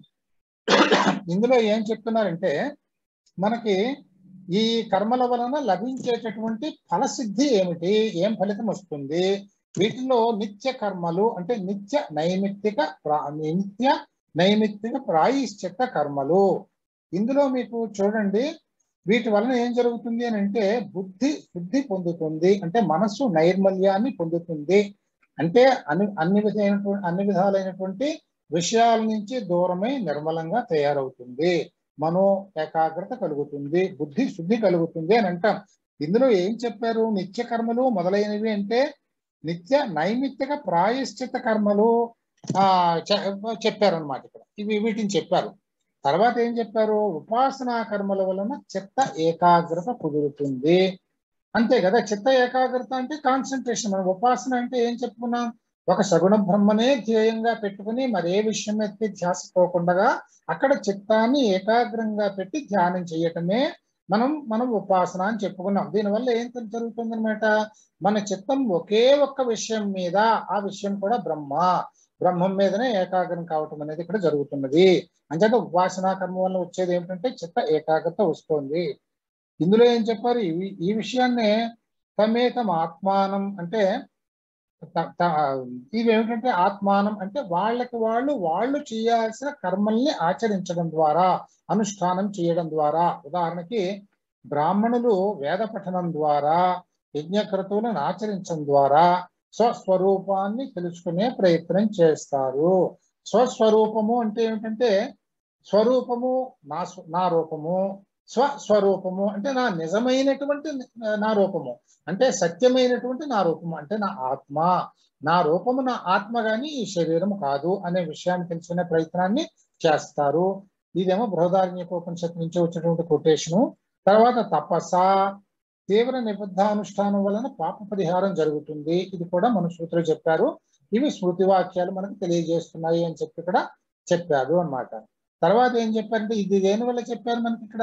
ఇందులో ఏం చెప్తున్నారంటే మనకి ఈ కర్మల వలన లభించేటటువంటి ఫలసిద్ధి ఏమిటి ఏం ఫలితం వస్తుంది వీటిలో నిత్య కర్మలు అంటే నిత్య నైమిత్తిక ప్రా- నిత్య నైమిత్తిక ప్రాయిశ్చిత్త కర్మలు ఇందులో మీకు చూడండి వీటి వలన ఏం జరుగుతుంది అని అంటే బుద్ధి శుద్ధి పొందుతుంది అంటే మనస్సు నైర్మల్యాన్ని పొందుతుంది అంటే అన్ని అన్ని విధమైనటువంటి అన్ని విధాలైనటువంటి విషయాల నుంచి దూరమై నిర్మలంగా తయారవుతుంది మనో ఏకాగ్రత కలుగుతుంది బుద్ధి శుద్ధి కలుగుతుంది అని అంటాం ఇందులో ఏం చెప్పారు నిత్య కర్మలు మొదలైనవి అంటే నిత్య నైమిత్తిక ప్రాయశ్చిత కర్మలు ఆ చెప్పారు అనమాట ఇక్కడ ఇవి వీటిని చెప్పారు తర్వాత ఏం చెప్పారు ఉపాసనా కర్మల వలన చిత్త ఏకాగ్రత కుదురుతుంది అంతే కదా చిత్త ఏకాగ్రత అంటే కాన్సన్ట్రేషన్ మనం ఉపాసన అంటే ఏం చెప్పుకున్నాం ఒక సగుణ బ్రహ్మనే ధ్యేయంగా పెట్టుకుని మరే విషయం ఎత్తి ధ్యాస పోకుండా అక్కడ చిత్తాన్ని ఏకాగ్రంగా పెట్టి ధ్యానం చేయటమే మనం మనం ఉపాసన అని చెప్పుకున్నాం దీనివల్ల ఏం జరుగుతుందన్నమాట మన చిత్తం ఒకే ఒక్క విషయం మీద ఆ విషయం కూడా బ్రహ్మ బ్రహ్మం మీదనే ఏకాగ్రం కావటం అనేది ఇక్కడ జరుగుతున్నది అంచేత ఉపాసనా కర్మ వల్ల వచ్చేది ఏమిటంటే చిత్త ఏకాగ్రత వస్తుంది ఇందులో ఏం చెప్పారు ఈ- ఈ విషయాన్నే తమేతం ఆత్మానం అంటే త- త- ఇవి ఏమిటంటే ఆత్మానం అంటే వాళ్ళకి వాళ్ళు వాళ్ళు చేయాల్సిన కర్మల్ని ఆచరించడం ద్వారా అనుష్ఠానం చేయడం ద్వారా ఉదాహరణకి బ్రాహ్మణులు వేద పఠనం ద్వారా యజ్ఞక్రతువులను ఆచరించడం ద్వారా స్వస్వరూపాన్ని తెలుసుకునే ప్రయత్నం చేస్తారు స్వస్వరూపము అంటే ఏమిటంటే స్వరూపము నా స్వ- నా రూపము స్వస్వరూపము అంటే నా నిజమైనటువంటి నా రూపము అంటే సత్యమైనటువంటి నా రూపము అంటే నా ఆత్మ నా రూపము నా ఆత్మ గాని ఈ శరీరము కాదు అనే విషయాన్ని తెలుసుకునే ప్రయత్నాన్ని చేస్తారు ఇదేమో బృహదారణ్యకోపనిషత్తు నుంచి వచ్చినటువంటి కొటేషను తర్వాత తపస్స తీవ్ర నిబద్ధానుష్ఠానం వలన పాప పరిహారం జరుగుతుంది ఇది కూడా మన సూత్రులు చెప్పారు ఇవి స్మృతి వాక్యాలు మనకు తెలియజేస్తున్నాయి అని చెప్పి ఇక్కడ చెప్పారు అన్నమాట తర్వాత ఏం చెప్పారంటే ఇది దేని వల్ల చెప్పారు మనకి ఇక్కడ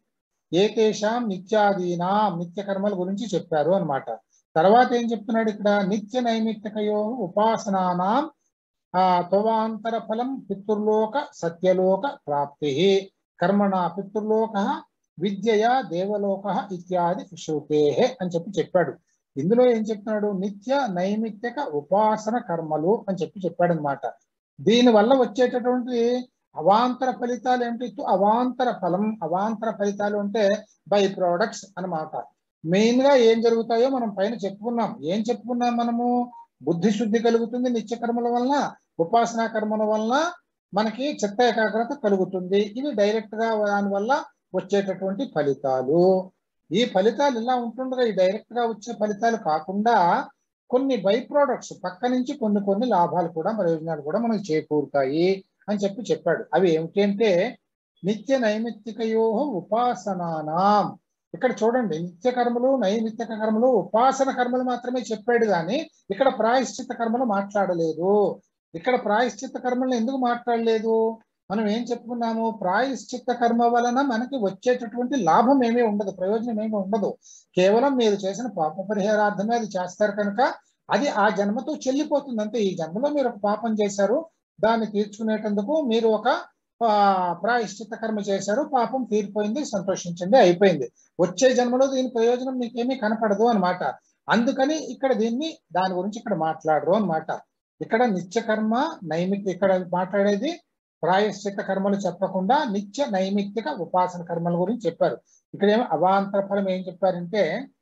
ఏతేషాం నిత్యాదీనా నిత్య కర్మల గురించి చెప్పారు అన్నమాట తర్వాత ఏం చెప్తున్నాడు ఇక్కడ నిత్య నైమిత్తికయో ఉపాసనానాం ఆ త్వవాంతర ఫలం పితృలోక సత్యలోక ప్రాప్తి కర్మణ పితృలోక విద్యయా దేవలోక ఇత్యాది శ్రుతే అని చెప్పి చెప్పాడు ఇందులో ఏం చెప్తున్నాడు నిత్య నైమిత్తిక ఉపాసన కర్మలు అని చెప్పి చెప్పాడు అనమాట దీని వల్ల వచ్చేటటువంటి అవాంతర ఫలితాలు ఏమిటి అవాంతర ఫలం అవాంతర ఫలితాలు అంటే బై ప్రోడక్ట్స్ అన్నమాట మెయిన్ గా ఏం జరుగుతాయో మనం పైన చెప్పుకున్నాం ఏం చెప్పుకున్నాం మనము బుద్ధి శుద్ధి కలుగుతుంది నిత్య కర్మల వలన ఉపాసనా కర్మల వలన మనకి చిత్త ఏకాగ్రత కలుగుతుంది ఇవి డైరెక్ట్ గా దాని వల్ల వచ్చేటటువంటి ఫలితాలు ఈ ఫలితాలు ఇలా ఉంటుండగా ఈ డైరెక్ట్ గా వచ్చే ఫలితాలు కాకుండా కొన్ని బై ప్రోడక్ట్స్ పక్క నుంచి కొన్ని కొన్ని లాభాలు కూడా ప్రయోజనాలు కూడా మనకు చేకూరుతాయి అని చెప్పి చెప్పాడు అవి ఏమిటి అంటే నిత్య నైమిత్తికయో ఉపాసనానాం ఇక్కడ చూడండి నిత్య కర్మలు నైమిత్తిక కర్మలు ఉపాసన కర్మలు మాత్రమే చెప్పాడు కానీ ఇక్కడ ప్రాయశ్చిత్త కర్మలు మాట్లాడలేదు ఇక్కడ ప్రాయశ్చిత్త కర్మలను ఎందుకు మాట్లాడలేదు మనం ఏం చెప్పుకున్నాము ప్రాయశ్చిత్త కర్మ వలన మనకి వచ్చేటటువంటి లాభం ఏమీ ఉండదు ప్రయోజనం ఏమీ ఉండదు కేవలం మీరు చేసిన పాప పరిహారార్థమే అది చేస్తారు కనుక అది ఆ జన్మతో చెల్లిపోతుంది అంతే ఈ జన్మలో మీరు ఒక పాపం చేశారు దాన్ని తీర్చుకునేటందుకు మీరు ఒక ఆ, ప్రాయశ్చిత్త కర్మ చేశారు పాపం తీరిపోయింది సంతోషించండి అయిపోయింది వచ్చే జన్మలో దీని ప్రయోజనం మీకేమీ కనపడదు అన్నమాట అందుకని ఇక్కడ దీన్ని దాని గురించి ఇక్కడ మాట్లాడరు అన్నమాట ఇక్కడ నిత్య కర్మ నైమిత్తి ఇక్కడ మాట్లాడేది ప్రాయశ్చిత్త కర్మలు చెప్పకుండా నిత్య నైమిత్తిక ఉపాసన కర్మల గురించి చెప్పారు ఇక్కడ ఏమో అవాంతర ఫలం ఏం చెప్పారంటే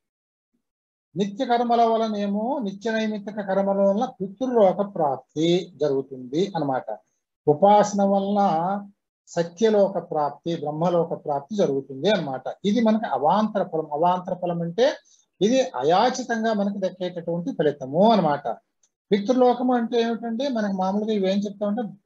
నిత్య కర్మల వలన ఏమో నిత్య నైమిత్తిక కర్మల వలన పితృలోక ప్రాప్తి జరుగుతుంది అన్నమాట ఉపాసన వలన సత్యలోక ప్రాప్తి బ్రహ్మలోక ప్రాప్తి జరుగుతుంది అన్నమాట ఇది మనకి అవాంతర ఫలం అవాంతర ఫలం అంటే ఇది అయాచితంగా మనకి దక్కేటటువంటి ఫలితము అన్నమాట పితృలోకము అంటే ఏమిటంటే మనకి మామూలుగా ఇవేం చెప్తామంటే భూ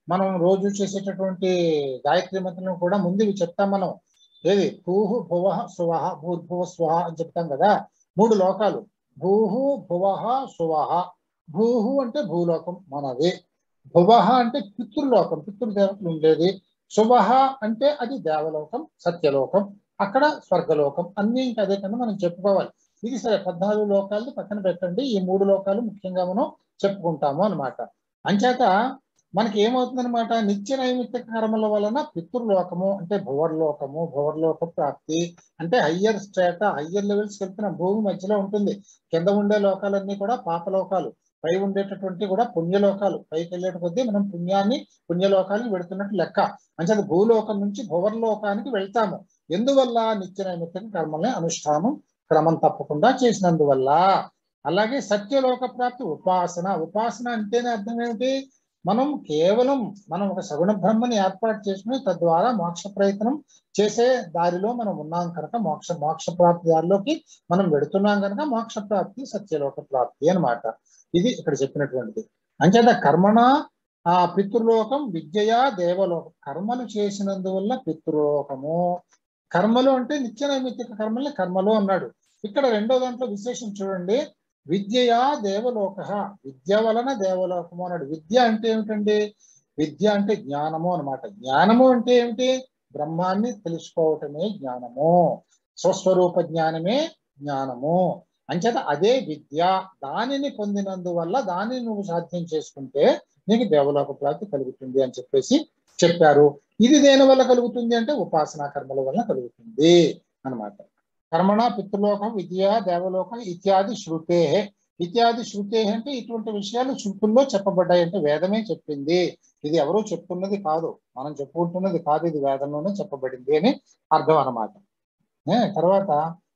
మనం రోజు చేసేటటువంటి గాయత్రి మంత్రం కూడా ముందు ఇవి చెప్తాం మనం ఏది భూహు భువ సువహ భూర్భువ స్వహ అని చెప్తాం కదా మూడు లోకాలు భూహు భువహ సువహ భూహు అంటే భూలోకం మనది భువహ అంటే పితృలోకం పితృదేవతలు ఉండేది శుభహ అంటే అది దేవలోకం సత్యలోకం అక్కడ స్వర్గలోకం అన్ని ఇంకా అదే కన్నా మనం చెప్పుకోవాలి ఇది సరే పద్నాలుగు లోకాలు పక్కన పెట్టండి ఈ మూడు లోకాలు ముఖ్యంగా మనం చెప్పుకుంటాము అన్నమాట అంచేత మనకి ఏమవుతుందన్నమాట నిత్య నైమిత్య కర్మల వలన పితృలోకము అంటే భువర్లోకము భువర్లోక ప్రాప్తి అంటే హయ్యర్ స్టేట హయ్యర్ లెవెల్స్ వెళ్తున్న భూమి మధ్యలో ఉంటుంది కింద ఉండే లోకాలన్నీ కూడా పాపలోకాలు పై ఉండేటటువంటి కూడా పుణ్యలోకాలు పైకి వెళ్ళేట కొద్దీ మనం పుణ్యాన్ని పుణ్యలోకానికి వెళుతున్నట్టు లెక్క అంచేత భూలోకం నుంచి భువర్లోకానికి వెళ్తాము ఎందువల్ల నిత్య నైమిత్తిక కర్మల్ని అనుష్ఠానం క్రమం తప్పకుండా చేసినందువల్ల అలాగే సత్యలోక ప్రాప్తి ఉపాసన ఉపాసన అంటేనే అర్థం ఏమిటి మనం కేవలం మనం ఒక సగుణ బ్రహ్మని ఏర్పాటు చేసుకుని తద్వారా మోక్ష ప్రయత్నం చేసే దారిలో మనం ఉన్నాం కనుక మోక్ష మోక్ష ప్రాప్తి దారిలోకి మనం వెడుతున్నాం కనుక మోక్ష ప్రాప్తి సత్యలోక ప్రాప్తి అన్నమాట ఇది ఇక్కడ చెప్పినటువంటిది అంచేత కర్మణ ఆ పితృలోకం విద్యయా దేవలోకం కర్మలు చేసినందువల్ల పితృలోకము కర్మలు అంటే నిత్య నైమిత్తిక కర్మల్ని కర్మలు అన్నాడు ఇక్కడ రెండో దాంట్లో విశేషం చూడండి విద్యయా దేవలోక విద్య వలన దేవలోకము అన్నాడు విద్య అంటే ఏమిటండి విద్య అంటే జ్ఞానము అన్నమాట జ్ఞానము అంటే ఏమిటి బ్రహ్మాన్ని తెలుసుకోవటమే జ్ఞానము స్వస్వరూప జ్ఞానమే జ్ఞానము అంచేత అదే విద్య దానిని పొందినందువల్ల దానిని నువ్వు సాధ్యం చేసుకుంటే నీకు దేవలోక ప్రాప్తి కలుగుతుంది అని చెప్పేసి చెప్పారు ఇది దేని వల్ల కలుగుతుంది అంటే ఉపాసనా కర్మల వల్ల కలుగుతుంది అన్నమాట కర్మణ పితృలోకం విద్య దేవలోకం ఇత్యాది శృతే ఇత్యాది శృతే అంటే ఇటువంటి విషయాలు శృతుల్లో చెప్పబడ్డాయి అంటే వేదమే చెప్పింది ఇది ఎవరూ చెప్తున్నది కాదు మనం చెప్పుకుంటున్నది కాదు ఇది వేదంలోనే చెప్పబడింది అని అర్థం అన్నమాట ఏ, తర్వాత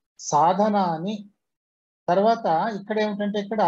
సాధన అని తర్వాత ఇక్కడ ఏమిటంటే ఇక్కడ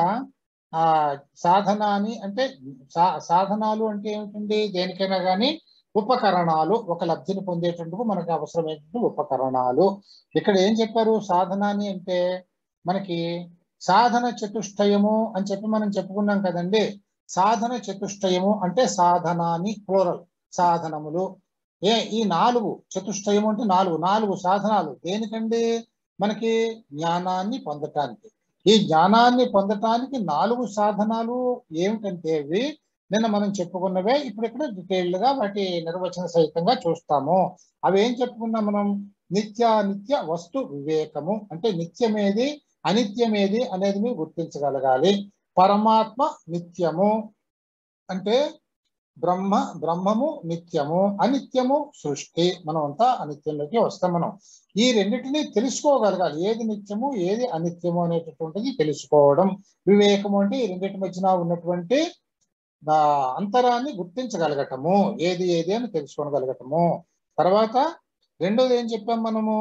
ఆ సాధన అని అంటే సా- సాధనాలు అంటే ఏమిటండి దేనికైనా కానీ ఉపకరణాలు ఒక లబ్ధిని పొందేటందుకు మనకు అవసరమైనటువంటి ఉపకరణాలు ఇక్కడ ఏం చెప్పారు సాధన అని అంటే మనకి సాధన చతుష్టయము అని చెప్పి మనం చెప్పుకున్నాం కదండి సాధన చతుష్టయము అంటే సాధనాని ప్లూరల్ సాధనములు ఏ ఈ నాలుగు చతుష్టయము అంటే నాలుగు నాలుగు సాధనాలు దేనికండి మనకి జ్ఞానాన్ని పొందటానికి ఈ జ్ఞానాన్ని పొందటానికి నాలుగు సాధనాలు ఏమిటంటే ఇవి నిన్న మనం చెప్పుకున్నవే ఇప్పుడు ఇక్కడ డీటెయిల్డ్ గా వాటి నిర్వచన సహితంగా చూస్తాము అవి ఏం చెప్పుకున్నాం మనం నిత్యానిత్య వస్తు వివేకము అంటే నిత్యమేది అనిత్యమేది అనేది మీరు గుర్తించగలగాలి పరమాత్మ నిత్యము అంటే బ్రహ్మ బ్రహ్మము నిత్యము అనిత్యము సృష్టి మనం అంతా అనిత్యంలోకి వస్తాం మనం ఈ రెండింటినీ తెలుసుకోగలగాలి ఏది నిత్యము ఏది అనిత్యము అనేటటువంటిది తెలుసుకోవడం వివేకము అంటే ఈ రెండింటి మధ్యన ఉన్నటువంటి ఆ, అంతరాన్ని గుర్తించగలగటము ఏది ఏది అని తెలుసుకోగలగటము తర్వాత రెండోది ఏం చెప్పాం మనము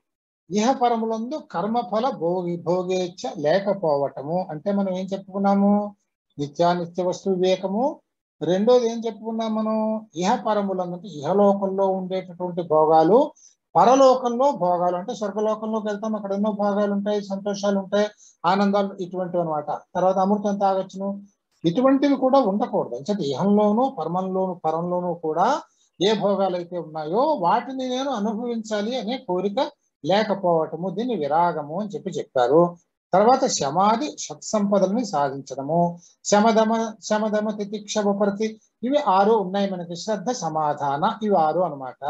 ఇహ పరములందు కర్మఫల భోగి భోగేచ్ఛ లేకపోవటము అంటే మనం ఏం చెప్పుకున్నాము నిత్యానిత్య వస్తు వివేకము రెండోది ఏం చెప్పుకున్నాం మనం ఇహ పరములందు అంటే ఇహలోకంలో ఉండేటటువంటి భోగాలు పరలోకంలో భోగాలు అంటే స్వర్గలోకంలోకి వెళ్తాం అక్కడ ఎన్నో భోగాలు ఉంటాయి సంతోషాలు ఉంటాయి ఆనందాలు ఇటువంటివి అనమాట తర్వాత అమృతం తాగొచ్చును ఇటువంటివి కూడా ఉండకూడదు అంటే ఇహంలోను పరమంలోను పరంలోను కూడా ఏ భోగాలు అయితే ఉన్నాయో వాటిని నేను అనుభవించాలి అనే కోరిక లేకపోవటము దీన్ని విరాగము అని చెప్పి చెప్పారు తర్వాత శమాది సత్సంపదల్ని సాధించడము శమదమ శమదమ తితిక్ష ఉపరతి ఇవి ఆరు ఉన్నాయి మనకి శ్రద్ధ సమాధాన ఇవి ఆరు అన్నమాట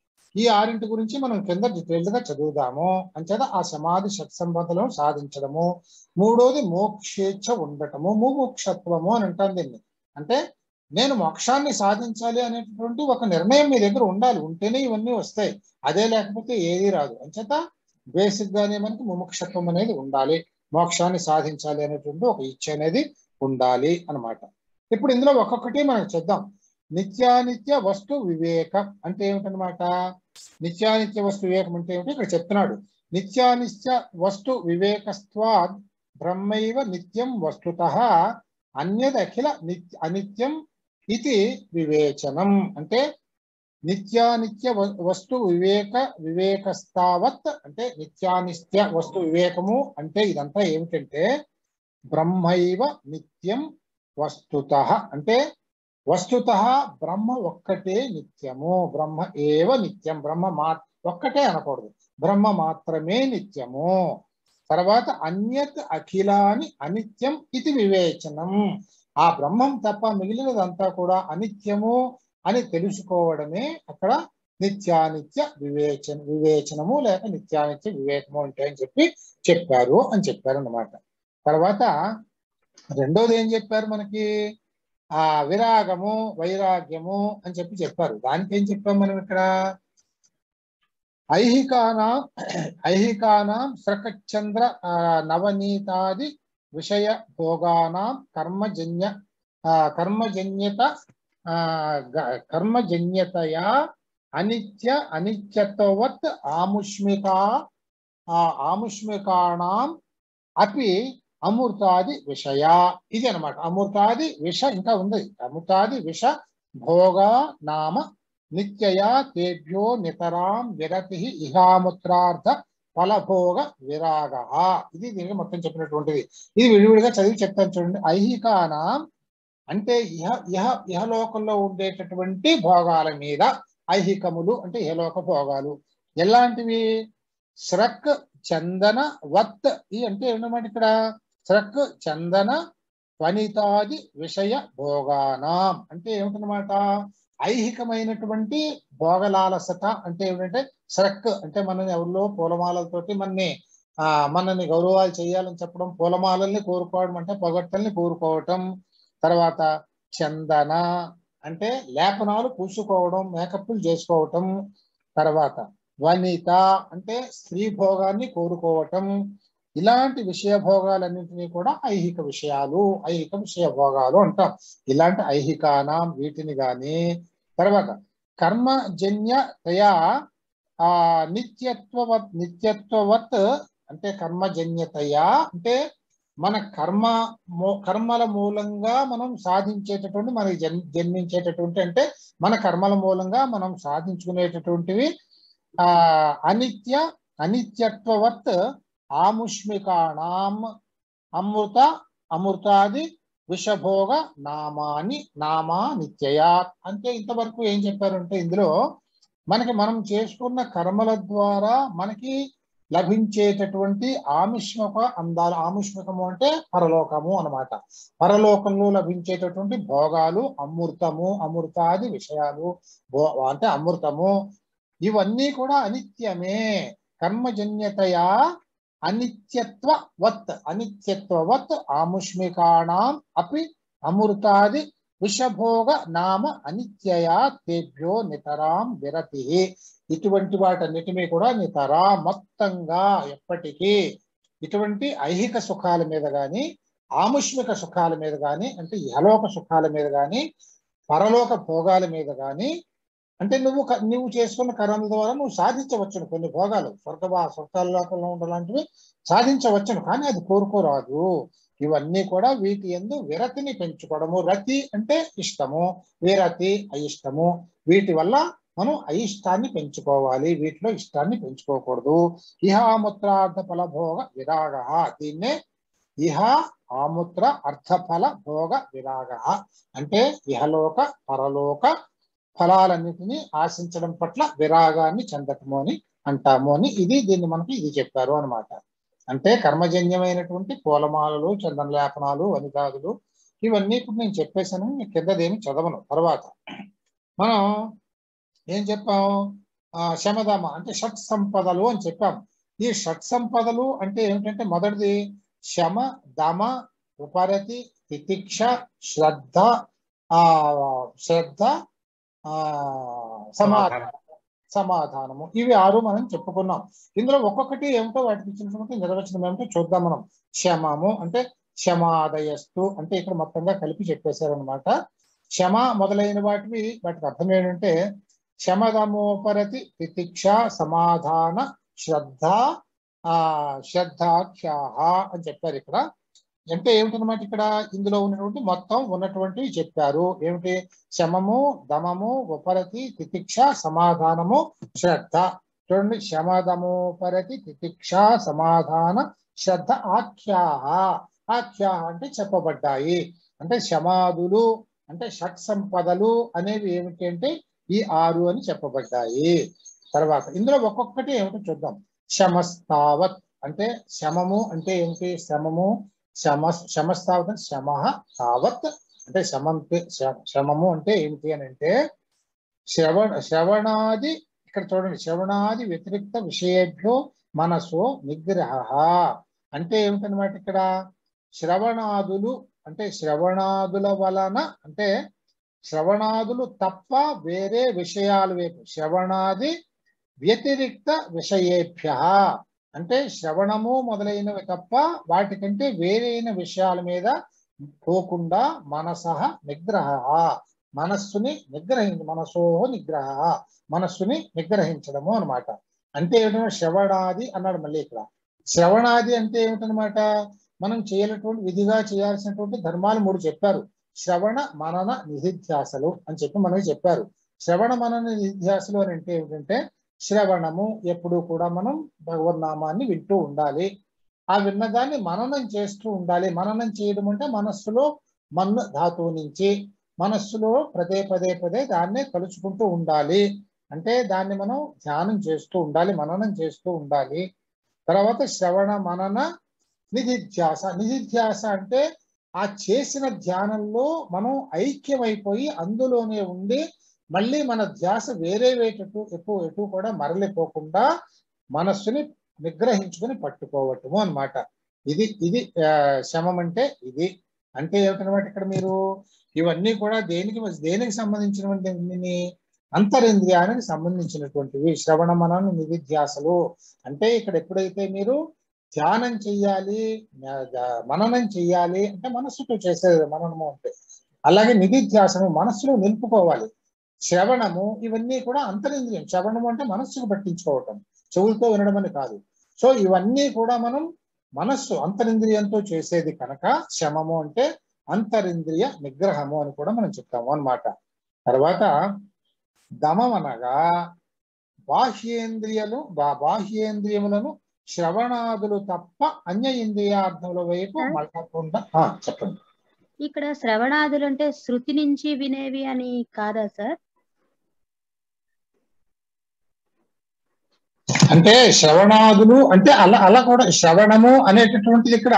ఈ ఆరింటి గురించి మనం కింద డీటెయిల్డ్ గా చదువుదాము అంచేత ఆ సమాధి సత్సంపదలను సాధించడము మూడోది మోక్షేచ్ఛ ఉండటము ముముక్షత్వము అని అంటాం దీన్ని అంటే నేను మోక్షాన్ని సాధించాలి అనేటటువంటి ఒక నిర్ణయం మీ దగ్గర ఉండాలి ఉంటేనే ఇవన్నీ వస్తాయి అదే లేకపోతే ఏది రాదు అంచేత బేసిక్ గానే మనకి ముముక్షత్వం అనేది ఉండాలి మోక్షాన్ని సాధించాలి అనేటువంటి ఒక ఇచ్చ అనేది ఉండాలి అన్నమాట ఇప్పుడు ఇందులో ఒక్కొక్కటి మనం చూద్దాం నిత్యానిత్య వస్తు వివేకం అంటే ఏమిటనమాట నిత్యానిత్య వస్తు వివేకం అంటే ఏమిటి ఇక్కడ చెప్తున్నాడు నిత్యానిత్య వస్తు వివేకస్త్వాద్ బ్రహ్మైవ నిత్యం వస్తుత అన్యదఖిల నిత్య అనిత్యం ఇది వివేచనం అంటే నిత్యానిత్య వ- వస్తు వివేక వివేకస్తావత్ అంటే నిత్యానిత్య వస్తు వివేకము అంటే ఇదంతా ఏమిటంటే బ్రహ్మైవ నిత్యం వస్తుత అంటే వస్తుత బ్రహ్మ ఒక్కటే నిత్యము బ్రహ్మ ఏవ నిత్యం బ్రహ్మ మా ఒక్కటే అనకూడదు బ్రహ్మ మాత్రమే నిత్యము తర్వాత అన్యత్ అఖిలాని అనిత్యం ఇది వివేచనం ఆ బ్రహ్మం తప్ప మిగిలినదంతా కూడా అనిత్యము అని తెలుసుకోవడమే అక్కడ నిత్యానిత్య వివేచన వివేచనము లేక నిత్యానిత్య వివేకము అంటే అని చెప్పి చెప్పారు అని చెప్పారు అన్నమాట తర్వాత రెండోది ఏం చెప్పారు మనకి ఆ విరాగము వైరాగ్యము అని చెప్పి చెప్పారు దానికి ఏం చెప్పాం మనం ఇక్కడ ఐహికానాం ఐహికానాం సృకచంద్ర ఆ, నవనీతాది విషయ భోగానాం కర్మజన్య ఆ, కర్మజన్యత ఆ, గ- కర్మజన్యతయా అనిత్య అనిత్యత్వవత్ ఆముష్మిక ఆ ఆముష్మికాణం అపి అమృతాది విషయ ఇది అన్నమాట అమృతాది విష ఇంకా ఉంది అమృతాది విష భోగ నామ నిత్యయా తేభ్యో నితరాం విరతి ఇహాముత్రార్థ ఫలభోగ విరాగ ఇది దీనికి మొత్తం చెప్పినటువంటిది ఇది విడివిడిగా చదివి చెప్తాను చూడండి ఐహికానాం అంటే ఇహ ఇహ ఇహలోకంలో ఉండేటటువంటి భోగాల మీద ఐహికములు అంటే ఇహలోక భోగాలు ఎలాంటివి స్రక్ చందన వత్ ఈ అంటే ఏమన్నమాట ఇక్కడ స్రక్ చందన వనితాది విషయ భోగానాం అంటే ఏమిటనమాట ఐహికమైనటువంటి భోగలాలసత అంటే ఏమిటంటే స్రక్ అంటే మనని ఎవరిలో పూలమాలతోటి మనని ఆ మనని గౌరవాలు చేయాలని చెప్పడం పూలమాలల్ని కోరుకోవడం అంటే పొగట్టల్ని కోరుకోవటం తర్వాత చందన అంటే లేపనాలు పూసుకోవడం మేకప్లు చేసుకోవటం తర్వాత వనిత అంటే స్త్రీ భోగాన్ని కోరుకోవటం ఇలాంటి విషయ భోగాలన్నింటినీ కూడా ఐహిక విషయాలు ఐహిక విషయ భోగాలు అంటాం ఇలాంటి ఐహికానం వీటిని గాని తర్వాత కర్మజన్యతయా ఆ నిత్యత్వవత్ నిత్యత్వవత్ అంటే కర్మజన్యతయా అంటే మన కర్మ మూ- కర్మల మూలంగా మనం సాధించేటటువంటి మనకి జన్ జన్మించేటటువంటి అంటే మన కర్మల మూలంగా మనం సాధించుకునేటటువంటివి ఆ అనిత్య అనిత్యత్వవత్ ఆముష్మికాణం అమృత అమృతాది విషభోగ నామాని నామా నిత్యయా అంటే ఇంతవరకు ఏం చెప్పారంటే ఇందులో మనకి మనం చేసుకున్న కర్మల ద్వారా మనకి లభించేటటువంటి ఆముష్మక అందాలు ఆముష్మకము అంటే పరలోకము అన్నమాట పరలోకంలో లభించేటటువంటి భోగాలు అమృతము అమృతాది విషయాలు భో అంటే అమృతము ఇవన్నీ కూడా అనిత్యమే కర్మజన్యతయా అనిత్యత్వ వత్ అనిత్యత్వ వత్ ఆముష్మికాణం అపి అమృతాది విషభోగ నామ అనిత్యయా తేభ్యో నితరాం విరతి ఇటువంటి వాటన్నిటినీ కూడా నితరా మొత్తంగా ఎప్పటికీ ఇటువంటి ఐహిక సుఖాల మీద గాని ఆముష్మిక సుఖాల మీద గాని అంటే ఇహలోక సుఖాల మీద గాని పరలోక భోగాల మీద గాని అంటే నువ్వు క- నువ్వు చేసుకున్న కర్మల ద్వారా నువ్వు సాధించవచ్చును కొన్ని భోగాలు స్వర్గ స్వర్గాలోకంలో ఉండలాంటివి సాధించవచ్చును కానీ అది కోరుకోరాదు ఇవన్నీ కూడా వీటి ఎందు విరతిని పెంచుకోవడము రతి అంటే ఇష్టము విరతి అయిష్టము వీటి వల్ల మనం అయిష్టాన్ని పెంచుకోవాలి వీటిలో ఇష్టాన్ని పెంచుకోకూడదు ఇహ ఆముత్రార్థ ఫల భోగ విరాగ దీన్నే ఇహ ఆముత్ర అర్థఫల భోగ విరాగ అంటే ఇహలోక పరలోక ఫలాలన్నిటినీ ఆశించడం పట్ల విరాగాన్ని చెందటము అని అంటాము అని ఇది దీన్ని మనకి ఇది చెప్పారు అన్నమాట అంటే కర్మజన్యమైనటువంటి పూలమాలలు చందన లేపనాలు వనితాదులు ఇవన్నీ ఇప్పుడు నేను చెప్పేశాను నేను కిందదేమి చదవను తర్వాత మనం ఏం చెప్పాం ఆ శమదమ అంటే షట్ సంపదలు అని చెప్పాం ఈ షట్ సంపదలు అంటే ఏమిటంటే మొదటిది శమ దమ ఉపరతి తితిక్ష శ్రద్ధ ఆ శ్రద్ధ ఆ సమాధానం సమాధానము ఇవి ఆరు మనం చెప్పుకున్నాం ఇందులో ఒక్కొక్కటి ఏమిటో వాటికి ఇచ్చినటువంటి నిర్వచనం ఏమిటో చూద్దాం మనం క్షమము అంటే క్షమాదయస్తు అంటే ఇక్కడ మొత్తంగా కలిపి చెప్పేశారనమాట క్షమ మొదలైన వాటివి వాటికి అర్థం ఏంటంటే క్షమదమోపరతి తితిక్ష సమాధాన శ్రద్ధ ఆ శ్రద్ధాఖ్యాహ అని చెప్పారు ఇక్కడ అంటే ఏమిటనమాట ఇక్కడ ఇందులో ఉన్నటువంటి మొత్తం ఉన్నటువంటివి చెప్పారు ఏమిటి శమము దమము ఉపరతి తితిక్ష సమాధానము శ్రద్ధ చూడండి శమదమోపరతి తితిక్ష సమాధాన శ్రద్ధ ఆఖ్యాహ ఆఖ్యాహ అంటే చెప్పబడ్డాయి అంటే శమాదులు అంటే షట్ సంపదలు అనేవి ఏమిటి అంటే ఈ ఆరు అని చెప్పబడ్డాయి తర్వాత ఇందులో ఒక్కొక్కటి ఏమిటో చూద్దాం శమస్తావత్ అంటే శమము అంటే ఏమిటి శమము శమ శమస్తావత్ అంటే శమ తావత్ అంటే శమం శమము అంటే ఏమిటి అని అంటే శ్రవణ శ్రవణాది ఇక్కడ చూడండి శ్రవణాది వ్యతిరిక్త విషయేభ్యో మనసు నిగ్రహ అంటే ఏమిటనమాట ఇక్కడ శ్రవణాదులు అంటే శ్రవణాదుల వలన అంటే శ్రవణాదులు తప్ప వేరే విషయాల వైపు శ్రవణాది వ్యతిరిక్త విషయేభ్య అంటే శ్రవణము మొదలైనవి తప్ప వాటికంటే వేరైన విషయాల మీద పోకుండా మనస నిగ్రహ మనస్సుని నిగ్రహించ మనసోహ నిగ్రహ మనస్సుని నిగ్రహించడము అనమాట అంటే ఏమిటంటే శ్రవణాది అన్నాడు మళ్ళీ ఇక్కడ శ్రవణాది అంటే ఏమిటనమాట మనం చేయాలటువంటి విధిగా చేయాల్సినటువంటి ధర్మాలు మూడు చెప్పారు శ్రవణ మనన నిధిధ్యాసలు అని చెప్పి మనకి చెప్పారు శ్రవణ మనన నిధిధ్యాసలు అని అంటే ఏమిటంటే శ్రవణము ఎప్పుడు కూడా మనం భగవన్నామాన్ని వింటూ ఉండాలి ఆ విన్నదాన్ని మననం చేస్తూ ఉండాలి మననం చేయడం అంటే మనస్సులో మన్ను ధాతువు నుంచి మనస్సులో పదే పదే పదే దాన్నే తలుచుకుంటూ ఉండాలి అంటే దాన్ని మనం ధ్యానం చేస్తూ ఉండాలి మననం చేస్తూ ఉండాలి తర్వాత శ్రవణ మనన నిధిధ్యాస నిధిధ్యాస అంటే ఆ చేసిన ధ్యానంలో మనం ఐక్యమైపోయి అందులోనే ఉండి మళ్ళీ మన ధ్యాస వేరే వేటటు ఎటు ఎటు కూడా మరలిపోకుండా మనస్సుని నిగ్రహించుకుని పట్టుకోవటము అన్నమాట ఇది ఇది ఆ, శమం అంటే ఇది అంటే ఏమిటనమాట ఇక్కడ మీరు ఇవన్నీ కూడా దేనికి దేనికి సంబంధించినటువంటి అంతరింద్రియానికి సంబంధించినటువంటివి శ్రవణ మనన నిధిధ్యాసలు అంటే ఇక్కడ ఎప్పుడైతే మీరు ధ్యానం చెయ్యాలి మ- మననం చెయ్యాలి అంటే మనస్సుతో చేసేది మననము అంటే అలాగే నిధిధ్యాసము మనస్సులో నిలుపుకోవాలి శ్రవణము ఇవన్నీ కూడా అంతరింద్రియం శ్రవణము అంటే మనస్సుకు పట్టించుకోవటం చెవులతో వినడం అని కాదు సో ఇవన్నీ కూడా మనం మనస్సు అంతరింద్రియంతో చేసేది కనుక శమము అంటే అంతరింద్రియ నిగ్రహము అని కూడా మనం చెప్తాము అన్నమాట తర్వాత దమం అనగా బాహ్యేంద్రియలు బా- బాహ్యేంద్రియములను శ్రవణాదులు తప్ప అన్య ఇంద్రియార్థముల వైపు సార్? మళ్ళకుండా ఆ, చెప్పండి ఇక్కడ శ్రవణాదులు అంటే శృతి నుంచి వినేవి అని కాదా సార్ అంటే శ్రవణాదులు అంటే అలా అలా కూడా శ్రవణము అనేటటువంటిది ఇక్కడ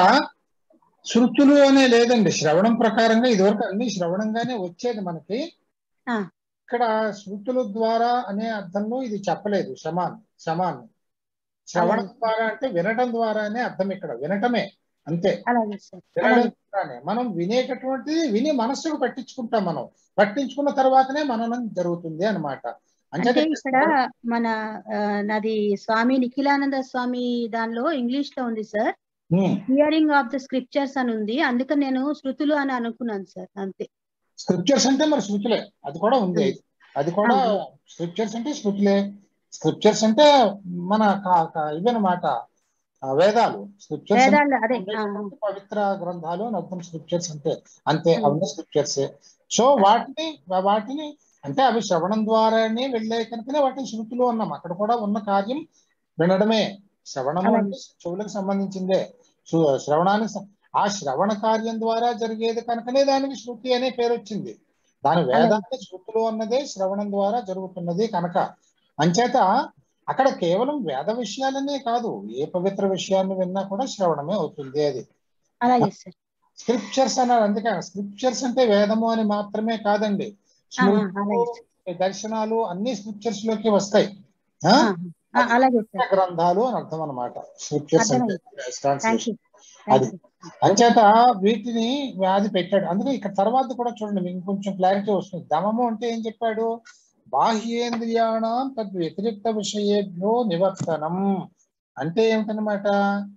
శృతులు అనే లేదండి శ్రవణం ప్రకారంగా ఇదివరకు అన్ని శ్రవణంగానే వచ్చేది మనకి ఆ. ఇక్కడ శృతుల ద్వారా అనే అర్థంలో ఇది చెప్పలేదు శమాన్ శమాన్ శ్రవణం అలాగే. ద్వారా అంటే వినటం ద్వారానే అర్థం ఇక్కడ వినటమే అంతే అలాగే సార్ వినడం అలాగే ద్వారానే మనం వినేటటువంటిది విని మనస్సుకు పట్టించుకుంటాం మనం పట్టించుకున్న తర్వాతనే మననం జరుగుతుంది అన్నమాట అంటే అంచేత ఇక్కడ మన ఆ, నాది స్వామి నిఖిలానంద స్వామి దానిలో ఇంగ్లీష్ లో ఉంది sir um. Hearing of the scriptures అని ఉంది అందుకని నేను శృతులు అని అనుకున్నాను సార్ అంతే స్క్రిప్చర్స్ అంటే మరి శృతులే అది కూడా ఉంది అది కూడా ఆహా. స్క్రిప్చర్స్ అంటే శృతులే స్క్రిప్చర్స్ అంటే మన కా- కా- ఇవన్నమాట ఆ, వేదాలు స్క్రిప్చర్స్ వేదాలు అదే ఆ, పవిత్ర గ్రంథాలు అని అర్థం స్క్రిప్చర్స్ అంటే అంతే Hmm. అవన్నీ స్క్రిప్చర్స్ సో వాటిని వాటిని అంటే అవి శ్రవణం ద్వారానే వెళ్ళే కనుకనే వాటిని శృతులు అన్నాం అక్కడ కూడా ఉన్న కార్యం వినడమే శ్రవణము అలాగే. అంటే చెవులకు సంబంధించిందే శ్రు- శ్రవణానికి సం- ఆ శ్రవణ కార్యం ద్వారా జరిగేది కనుకనే దానికి శృతి అనే పేరు వచ్చింది దాని వేదాంత శృతులు అన్నదే శ్రవణం ద్వారా జరుగుతున్నది కనుక అంచేత అక్కడ కేవలం వేద విషయాలనే కాదు ఏ పవిత్ర విషయాన్ని విన్నా కూడా శ్రవణమే అవుతుంది అది అలాగే సార్ స్క్రిప్చర్స్ అన్నారు అందుకే స్క్రిప్చర్స్ అంటే వేదము అని మాత్రమే కాదండి ఆ, ఆ, స్మృతులు, అలాగే దర్శనాలు అన్ని స్క్రిప్చర్స్ లోకి వస్తాయి ఆ? ఆ, ఆ, అలాగే సార్ గ్రంథాలు అని అర్థం అనమాట స్క్రిప్చర్స్ అంటే థ్యాంక్ translation. యూ అది. అంచేత వీటిని వ్యాధి పెట్టాడు అందుకే ఇక్కడ తర్వాత కూడా చూడండి మీకు కొంచెం క్లారిటీ వస్తుంది దమము అంటే ఏం చెప్పాడు బాహ్యేంద్రియాణం తద్ వ్యతిరిక్త విషయేభ్యో నివర్తనం అంటే ఏమిటనమాట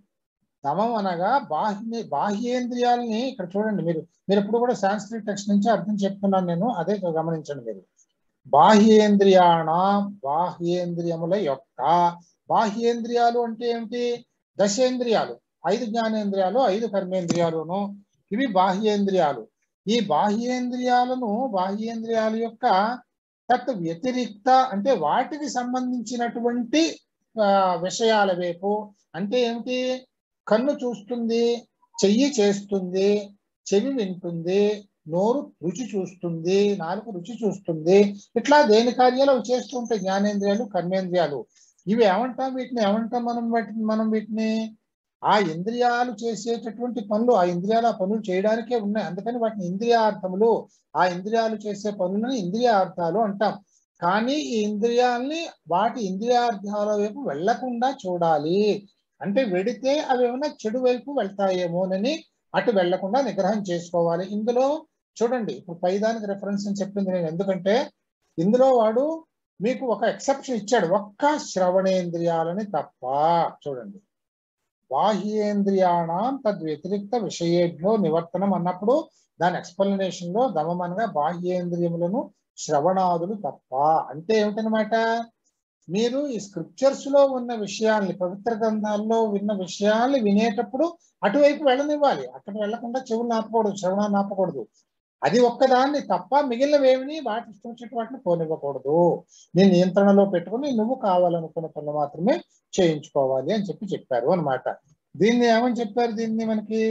దమం అనగా బాహ్య బాహ్యేంద్రియాలని ఇక్కడ చూడండి మీరు మీరు ఎప్పుడు కూడా సాంస్క్రిట్ టెక్స్ట్ నుంచి అర్థం చెప్తున్నాను నేను అదే గమనించండి మీరు బాహ్యేంద్రియాణ బాహ్యేంద్రియముల యొక్క బాహ్యేంద్రియాలు అంటే ఏమిటి దశేంద్రియాలు ఐదు జ్ఞానేంద్రియాలు ఐదు కర్మేంద్రియాలును ఇవి బాహ్యేంద్రియాలు ఈ బాహ్యేంద్రియాలను బాహ్యేంద్రియాల యొక్క తత్ వ్యతిరిక్త అంటే వాటికి సంబంధించినటువంటి ఆ, విషయాల వైపు అంటే ఏమిటి కన్ను చూస్తుంది చెయ్యి చేస్తుంది చెవి వింటుంది నోరు రుచి చూస్తుంది నాలుగు రుచి చూస్తుంది ఇట్లా దేని కార్యాలు అవి చేస్తూ ఉంటాయి జ్ఞానేంద్రియాలు కర్మేంద్రియాలు ఇవి ఏమంటాం వీటిని ఏమంటాం మనం వాటిని మనం వీటిని ఆ ఇంద్రియాలు చేసేటటువంటి పనులు ఆ ఇంద్రియాలు ఆ పనులు చేయడానికే ఉన్నాయి అందుకని వాటిని ఇంద్రియార్థములు ఆ ఇంద్రియాలు చేసే పనులను ఇంద్రియార్థాలు అంటాం కానీ ఈ ఇంద్రియాల్ని వాటి ఇంద్రియార్థాల వైపు వెళ్లకుండా చూడాలి అంటే వెడితే అవి ఏమైనా చెడు వైపు వెళ్తాయేమోనని అటు వెళ్లకుండా నిగ్రహం చేసుకోవాలి ఇందులో చూడండి ఇప్పుడు పైదానికి రెఫరెన్స్ అని చెప్పింది నేను ఎందుకంటే ఇందులో వాడు మీకు ఒక ఎక్సెప్షన్ ఇచ్చాడు ఒక్క శ్రవణేంద్రియాలని తప్ప చూడండి బాహ్యేంద్రియాణం తద్వ్యతిరిక్త విషయేభ్యో నివర్తనం అన్నప్పుడు దాని ఎక్స్ప్లెనేషన్ లో దమమనగా బాహ్యేంద్రియములను శ్రవణాదులు తప్ప అంటే ఏమిటనమాట మీరు ఈ స్క్రిప్చర్స్ లో ఉన్న విషయాల్ని పవిత్ర గ్రంథాల్లో విన్న విషయాల్ని వినేటప్పుడు అటువైపు వెళ్ళనివ్వాలి అక్కడ వెళ్లకుండా చెవులు నాపకూడదు శ్రవణాన్ని నాపకూడదు అది ఒక్కదాన్ని తప్ప మిగిలినవేమిని వాటి ఇష్టం వచ్చిన వాటిని పోనివ్వకూడదు నీ నియంత్రణలో పెట్టుకుని నువ్వు కావాలనుకున్న పనులు మాత్రమే చేయించుకోవాలి అని చెప్పి చెప్పారు అన్నమాట దీన్ని ఏమని చెప్పారు దీన్ని మనకి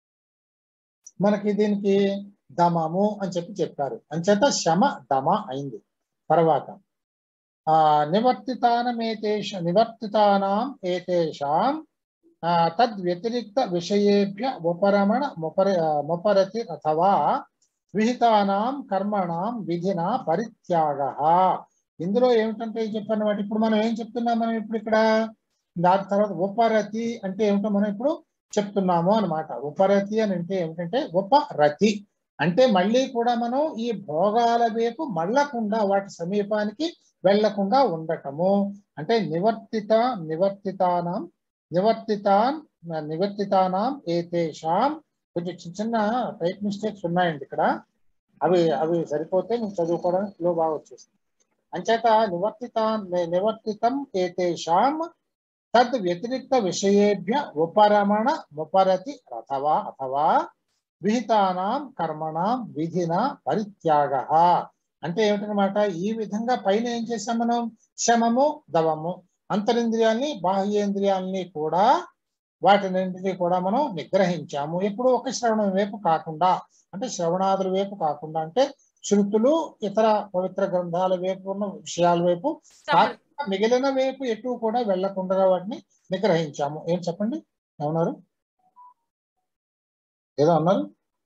మనకి దీనికి దమము అని చెప్పి చెప్పారు అంచేత శమ దమ అయింది తర్వాత ఆ నివర్తితానమేతేష నివర్తితానాం ఏతేషాం ఆ, తద్వ్యతిరిక్త విషయేభ్య ఉపరమణ ముపరి ఆ, ముపరతి అథవా విహితానాం కర్మణాం విధిన పరిత్యాగ ఇందులో ఏమిటంటే చెప్పాను వాటి ఇప్పుడు మనం ఏం చెప్తున్నాం మనం ఇప్పుడు ఇక్కడ దాని తర్వాత ఉపరతి అంటే ఏమిటో మనం ఇప్పుడు చెప్తున్నాము అన్నమాట ఉపరతి అని అంటే ఏమిటంటే ఉపరతి అంటే మళ్ళీ కూడా మనం ఈ భోగాల వైపు మళ్ళకుండా వాటి సమీపానికి వెళ్లకుండా ఉండటము అంటే నివర్తిత నివర్తితానం నివర్తితాన్ నివర్తితానాం ఏతేషాం కొంచెం చిన్న చిన్న టైప్ మిస్టేక్స్ ఉన్నాయండి ఇక్కడ అవి అవి సరిపోతే మీకు చదువుకోవడానికి ఫ్లో బాగా వచ్చేస్తుంది అంచేత నివర్తిత నివర్తితం ఏతేషాం తద్ వ్యతిరిక్త విషయేభ్య ఉపరమణ ముపరతి అథవా అథవా విహితానాం కర్మణాం విధిన పరిత్యాగ అంటే ఏమిటనమాట ఈ విధంగా పైన ఏం చేసాం మనం శమము దవము అంతరింద్రియాల్ని బాహ్యేంద్రియాల్ని కూడా వాటినింటినీ కూడా మనం నిగ్రహించాము ఎప్పుడు ఒక శ్రవణం వైపు కాకుండా అంటే శ్రవణాదుల వైపు కాకుండా అంటే శృతులు ఇతర పవిత్ర గ్రంథాల వైపు ఉన్న విషయాల వైపు కాకుండా మిగిలిన వైపు ఎటు కూడా వెళ్లకుండా వాటిని నిగ్రహించాము ఏం చెప్పండి ఏమన్నారు ఏదో అన్నారు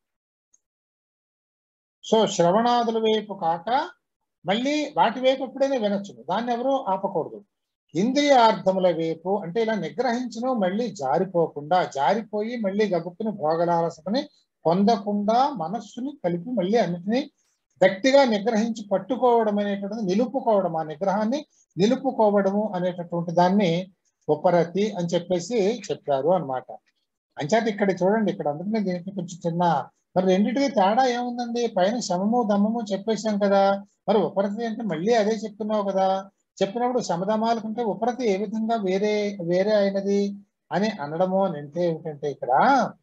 సో శ్రవణాదుల వైపు కాక మళ్ళీ వాటి వైపు ఎప్పుడైనా వినొచ్చు దాన్ని ఎవరు ఆపకూడదు ఇంద్రియార్థముల వైపు అంటే ఇలా నిగ్రహించను మళ్ళీ జారిపోకుండా జారిపోయి మళ్ళీ గబుక్కుని భోగలాలసతని పొందకుండా మనస్సుని కలిపి మళ్ళీ అన్నిటినీ గట్టిగా నిగ్రహించి పట్టుకోవడం అనేటువంటిది నిలుపుకోవడం ఆ నిగ్రహాన్ని నిలుపుకోవడము అనేటటువంటి దాన్ని ఉపరతి అని చెప్పేసి చెప్పారు అన్నమాట అంచేత ఇక్కడ చూడండి ఇక్కడ అందుకనే దీనికి కొంచెం చిన్న మరి రెండింటికి తేడా ఏముందండి పైన శమము దమ్మము చెప్పేశాం కదా మరి ఉపరతి అంటే మళ్ళీ అదే చెప్తున్నావు కదా చెప్పినప్పుడు శమదమాల కంటే ఉపరతి ఏ విధంగా వేరే వేరే అయినది అని అనడము అని అంటే ఏమిటంటే ఇక్కడ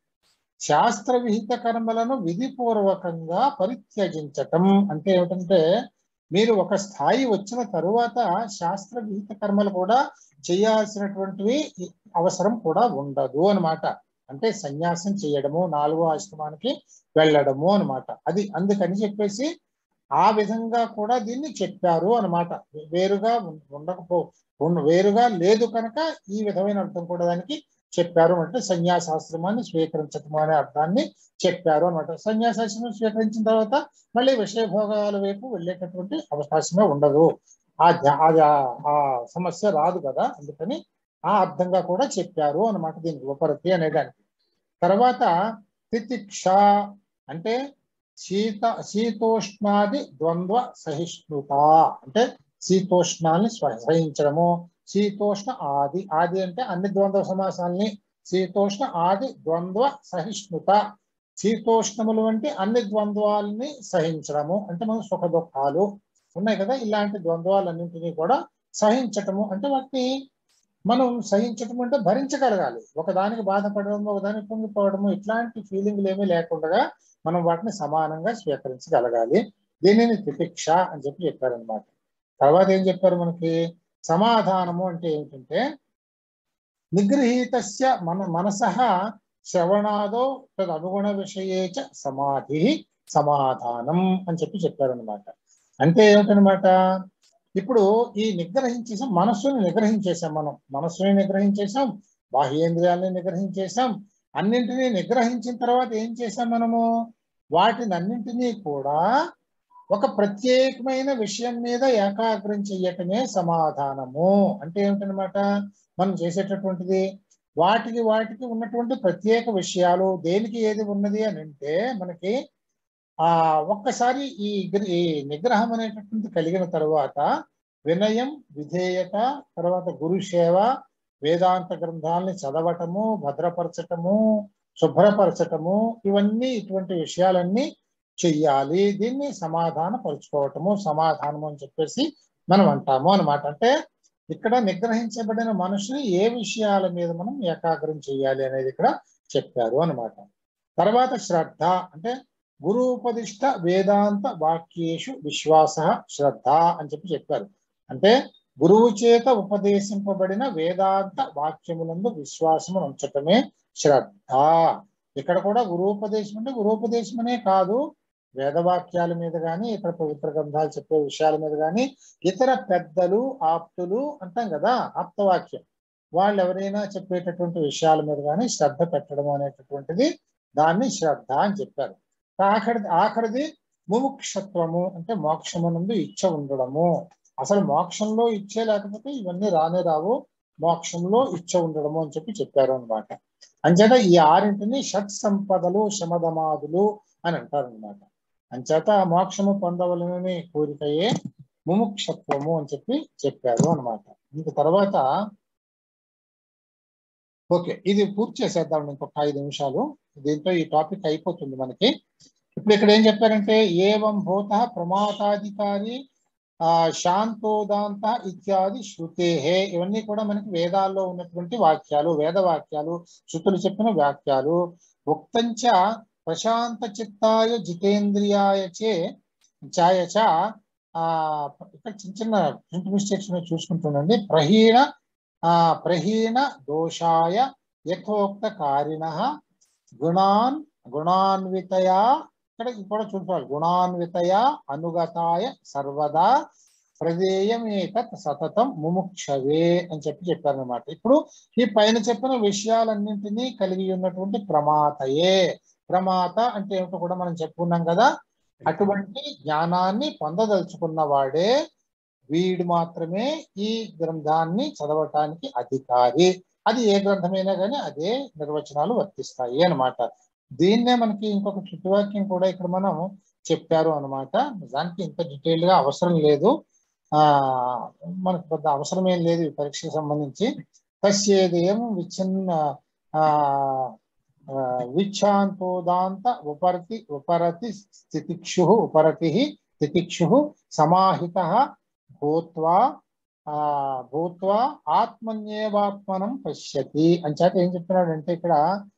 శాస్త్ర విహిత కర్మలను విధిపూర్వకంగా పరిత్యజించటం అంటే ఏమిటంటే మీరు ఒక స్థాయి వచ్చిన తరువాత శాస్త్ర విహిత కర్మలు కూడా చేయాల్సినటువంటివి అవసరం కూడా ఉండదు అన్నమాట అంటే సన్యాసం చేయడము నాలుగో ఆశ్రమానికి వెళ్ళడము అన్నమాట అది అందుకని చెప్పేసి ఆ విధంగా కూడా దీన్ని చెప్పారు అన్నమాట వేరుగా ఉం- ఉండకపో ఉన్న- వేరుగా లేదు కనుక ఈ విధమైన అర్థం కూడా దానికి చెప్పారు అంటే సన్యాసాశ్రమాన్ని స్వీకరించటము అనే అర్థాన్ని చెప్పారు అనమాట సన్యాసాశ్రమం స్వీకరించిన తర్వాత మళ్ళీ విషయ భోగాల వైపు వెళ్ళేటటువంటి అవకాశమే ఉండదు ఆ ధ్యా- అది ఆ- ఆ సమస్య రాదు కదా అందుకని ఆ అర్థంగా కూడా చెప్పారు అన్నమాట దీనికి ఉపరతి అనేదానికి తర్వాత తితిక్ష అంటే శీత శీతోష్ణాది ద్వంద్వ సహిష్ణుత అంటే శీతోష్ణాన్ని స్వ- సహించడము శీతోష్ణ ఆది ఆది అంటే అన్ని ద్వంద్వ సమాసాలని శీతోష్ణ ఆది ద్వంద్వ సహిష్ణుత శీతోష్ణములు అంటే అన్ని ద్వంద్వాలని సహించడము అంటే మనం సుఖ దుఃఖాలు ఉన్నాయి కదా ఇలాంటి ద్వంద్వాలన్నింటినీ కూడా సహించటము అంటే వాటిని మనం సహించటం అంటే భరించగలగాలి ఒకదానికి బాధపడము ఒకదానికి పొంగిపోవడము ఇట్లాంటి ఫీలింగ్లు ఏమీ లేకుండా మనం వాటిని సమానంగా స్వీకరించగలగాలి దీనిని తితిక్ష అని చెప్పి చెప్పారనమాట తర్వాత ఏం చెప్పారు మనకి సమాధానము అంటే ఏమిటంటే నిగృహీతస్య మన మనస శ్రవణాదో తదనుగుణ విషయే చ సమాధి సమాధానం అని చెప్పి చెప్పారనమాట అంటే ఏమిటనమాట ఇప్పుడు ఈ నిగ్రహించేసాం మనస్సుని నిగ్రహించేసాం మనం మనస్సుని నిగ్రహించేసాం బాహ్యేంద్రియాలని నిగ్రహించేసాం అన్నింటినీ నిగ్రహించిన తర్వాత ఏం చేసాం మనము వాటిని అన్నింటినీ కూడా ఒక ప్రత్యేకమైన విషయం మీద ఏకాగ్రం చెయ్యటమే సమాధానము అంటే ఏమిటనమాట మనం చేసేటటువంటిది వాటికి వాటికి ఉన్నటువంటి ప్రత్యేక విషయాలు దేనికి ఏది ఉన్నది అని అంటే మనకి ఆ ఒక్కసారి ఈ గ్ర- ఈ నిగ్రహం అనేటటువంటి కలిగిన తర్వాత వినయం విధేయత తర్వాత గురు సేవ వేదాంత గ్రంథాలని చదవటము భద్రపరచటము శుభ్రపరచటము ఇవన్నీ ఇటువంటి విషయాలన్నీ చెయ్యాలి దీన్ని సమాధాన పరుచుకోవటము సమాధానము అని చెప్పేసి మనం అంటాము అన్నమాట అంటే ఇక్కడ నిగ్రహించబడిన మనుషుని ఏ విషయాల మీద మనం ఏకాగ్రం చేయాలి అనేది ఇక్కడ చెప్పారు అన్నమాట తర్వాత శ్రద్ధ అంటే గురూపదిష్ట వేదాంత వాక్యేషు విశ్వాస శ్రద్ధ అని చెప్పి చెప్పారు అంటే గురువు చేత ఉపదేశింపబడిన వేదాంత వాక్యములందు విశ్వాసము ఉంచటమే శ్రద్ధ ఇక్కడ కూడా గురూపదేశం అంటే గురూపదేశం అనే కాదు వేదవాక్యాల మీద కానీ ఇతర పవిత్ర గ్రంథాలు చెప్పే విషయాల మీద కానీ ఇతర పెద్దలు ఆప్తులు అంటాం కదా ఆప్తవాక్యం వాళ్ళు ఎవరైనా చెప్పేటటువంటి విషయాల మీద కానీ శ్రద్ధ పెట్టడం అనేటటువంటిది దాన్ని శ్రద్ధ అని చెప్పారు ఆఖరి ఆఖరిది ముముక్షత్వము అంటే మోక్షమునందు ఇచ్చ ఉండడము అసలు మోక్షంలో ఇచ్చే లేకపోతే ఇవన్నీ రానే రావు మోక్షంలో ఇచ్చ ఉండడము అని చెప్పి చెప్పారు అనమాట అంచేత ఈ ఆరింటిని షట్ సంపదలు శమధమాదులు అని అంటారు అనమాట అంచేత మోక్షము పొందవలనని కోరికయే ముముక్షత్వము అని చెప్పి చెప్పారు అనమాట ఇంక తర్వాత ఓకే ఇది పూర్తి చేసేద్దాం ఇంకొక ఐదు నిమిషాలు దీంతో ఈ టాపిక్ అయిపోతుంది మనకి ఇప్పుడు ఇక్కడ ఏం చెప్పారంటే ఏవం భూత ప్రమాతాధికారి ఆ శాంతోదాంత ఇత్యాది శృతేహే ఇవన్నీ కూడా మనకి వేదాల్లో ఉన్నటువంటి వాక్యాలు వేద వాక్యాలు శృతులు చెప్పిన వాక్యాలు ఉక్తంచ ప్రశాంత చిత్తాయ జితేంద్రియాయ చే ఛాయ చ ఆ ఇక్కడ చిన్న చిన్న ప్రింట్ మిస్టేక్స్ చూసుకుంటుండండి ప్రహీణ ఆ ప్రహీణ దోషాయ యథోక్త కారిణ గుణాన్ గుణాన్వితయా ఇక్కడ కూడా చూసుకోవాలి గుణాన్వితయా అనుగతాయ సర్వదా ప్రదేయమేతత్ సతతం ముముక్షవే అని చెప్పి చెప్పారనమాట ఇప్పుడు ఈ పైన చెప్పిన విషయాలన్నింటినీ కలిగి ఉన్నటువంటి ప్రమాతయే ప్రమాత అంటే ఏమిటో కూడా మనం చెప్పుకున్నాం కదా అటువంటి జ్ఞానాన్ని పొందదలుచుకున్న వాడే వీడు మాత్రమే ఈ గ్రంథాన్ని చదవటానికి అధికారి అది ఏ గ్రంథమైనా కానీ అదే నిర్వచనాలు వర్తిస్తాయి అన్నమాట దీన్నే మనకి ఇంకొక చుట్టువాక్యం కూడా ఇక్కడ మనం చెప్పారు అనమాట దానికి ఇంత డీటెయిల్ గా అవసరం లేదు ఆ మనకు పెద్ద అవసరం ఏం లేదు ఈ పరీక్షకు సంబంధించి తస్యేదేం విచ్ఛిన్న ఆ ఆ, విచ్ఛాంతోదాంత ఉపరతి ఉపరతి స్థితిక్షు ఉపరతి స్థితిక్షు సమాహిత భూత్వా ఆ భూత్వా ఆత్మన్యేవాత్మనం పశ్యతి అని చేత ఏం చెప్తున్నాడంటే ఇక్కడ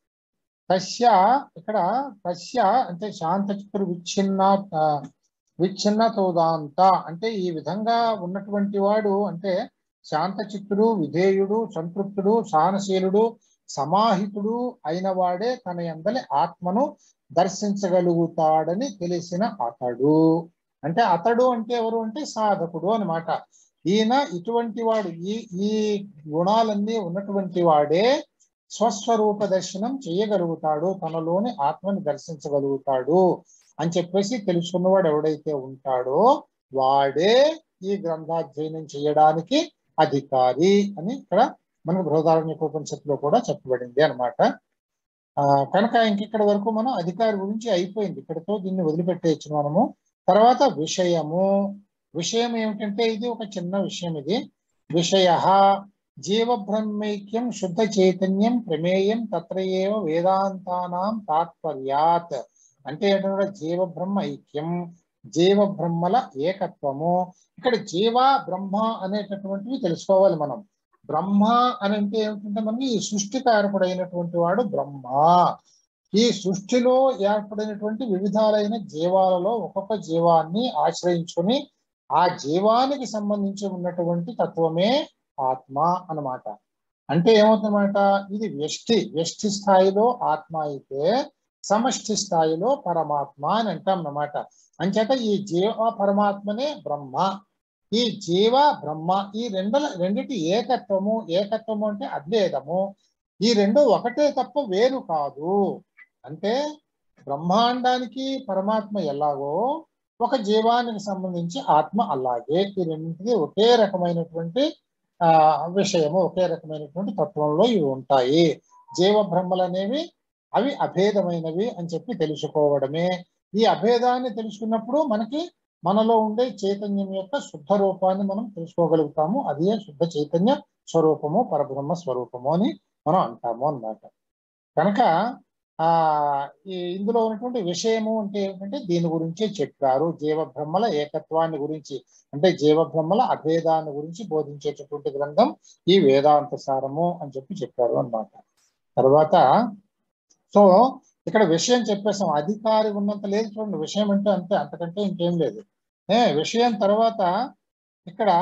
తస్య ఇక్కడ తస్య అంటే శాంత చిత్ర విచ్ఛిన్న ఆ, విచ్ఛిన్న తోదాంత అంటే ఈ విధంగా ఉన్నటువంటి వాడు అంటే శాంత చిత్తుడు విధేయుడు సంతృప్తుడు సహనశీలుడు సమాహితుడు అయిన వాడే తన ఎందలి ఆత్మను దర్శించగలుగుతాడని తెలిసిన అతడు అంటే అతడు అంటే ఎవరు అంటే సాధకుడు అన్నమాట ఈయన ఇటువంటి వాడు ఈ ఈ గుణాలన్నీ ఉన్నటువంటి వాడే స్వస్వరూప దర్శనం చేయగలుగుతాడు తనలోని ఆత్మని దర్శించగలుగుతాడు అని చెప్పేసి తెలుసుకున్నవాడు ఎవడైతే ఉంటాడో వాడే ఈ గ్రంథాధ్యయనం చేయడానికి అధికారి అని ఇక్కడ మనకు బృహదారణ్య ఉపనిషత్తులో కూడా చెప్పబడింది అనమాట ఆ కనుక ఇంకెక్కడ వరకు మనం అధికారి గురించి అయిపోయింది ఇక్కడతో దీన్ని వదిలిపెట్టేయచ్చు మనము తర్వాత విషయము విషయం ఏమిటంటే ఇది ఒక చిన్న విషయం ఇది విషయ జీవ బ్రహ్మైక్యం శుద్ధ చైతన్యం ప్రమేయం తత్ర ఏవ వేదాంతానాం తాత్పర్యాత్ అంటే ఏంటంటే జీవ బ్రహ్మ ఐక్యం జీవ బ్రహ్మల ఏకత్వము ఇక్కడ జీవ బ్రహ్మ అనేటటువంటివి తెలుసుకోవాలి మనం బ్రహ్మ అని అంటే ఏమిటంటే మనకి ఈ సృష్టికి ఏర్పడైనటువంటి వాడు బ్రహ్మ ఈ సృష్టిలో ఏర్పడినటువంటి వివిధాలైన జీవాలలో ఒక్కొక్క జీవాన్ని ఆశ్రయించుకొని ఆ జీవానికి సంబంధించి ఉన్నటువంటి తత్వమే ఆత్మ అన్నమాట అంటే ఏమవుతుందన్నమాట ఇది వ్యష్టి వ్యష్టి స్థాయిలో ఆత్మ అయితే సమష్టి స్థాయిలో పరమాత్మ అని అంటాం అన్నమాట అంచేత ఈ జీవ పరమాత్మనే బ్రహ్మ ఈ జీవ బ్రహ్మ ఈ రెండుల రెండిటి ఏకత్వము ఏకత్వము అంటే అద్వేదము ఈ రెండు ఒకటే తప్ప వేరు కాదు అంటే బ్రహ్మాండానికి పరమాత్మ ఎలాగో ఒక జీవానికి సంబంధించి ఆత్మ అలాగే ఈ రెండింటికి ఒకే రకమైనటువంటి ఆ విషయము ఒకే రకమైనటువంటి తత్వంలో ఇవి ఉంటాయి జీవ బ్రహ్మలు అనేవి అవి అభేదమైనవి అని చెప్పి తెలుసుకోవడమే ఈ అభేదాన్ని తెలుసుకున్నప్పుడు మనకి మనలో ఉండే చైతన్యం యొక్క శుద్ధ రూపాన్ని మనం తెలుసుకోగలుగుతాము అదే శుద్ధ చైతన్య స్వరూపము పరబ్రహ్మ స్వరూపము అని మనం అంటాము అన్నమాట కనుక ఆ ఈ ఇందులో ఉన్నటువంటి విషయము అంటే ఏమిటంటే దీని గురించే చెప్పారు జీవబ్రహ్మల ఏకత్వాన్ని గురించి అంటే జీవబ్రహ్మల అభేదాన్ని గురించి బోధించేటటువంటి గ్రంథం ఈ వేదాంత సారము అని చెప్పి చెప్పారు అన్నమాట తర్వాత సో ఇక్కడ విషయం చెప్పేసాం అధికారి ఉన్నంత లేదు చూడండి విషయం అంటే అంతే అంతకంటే ఇంకేం లేదు ఏ విషయం తర్వాత ఇక్కడ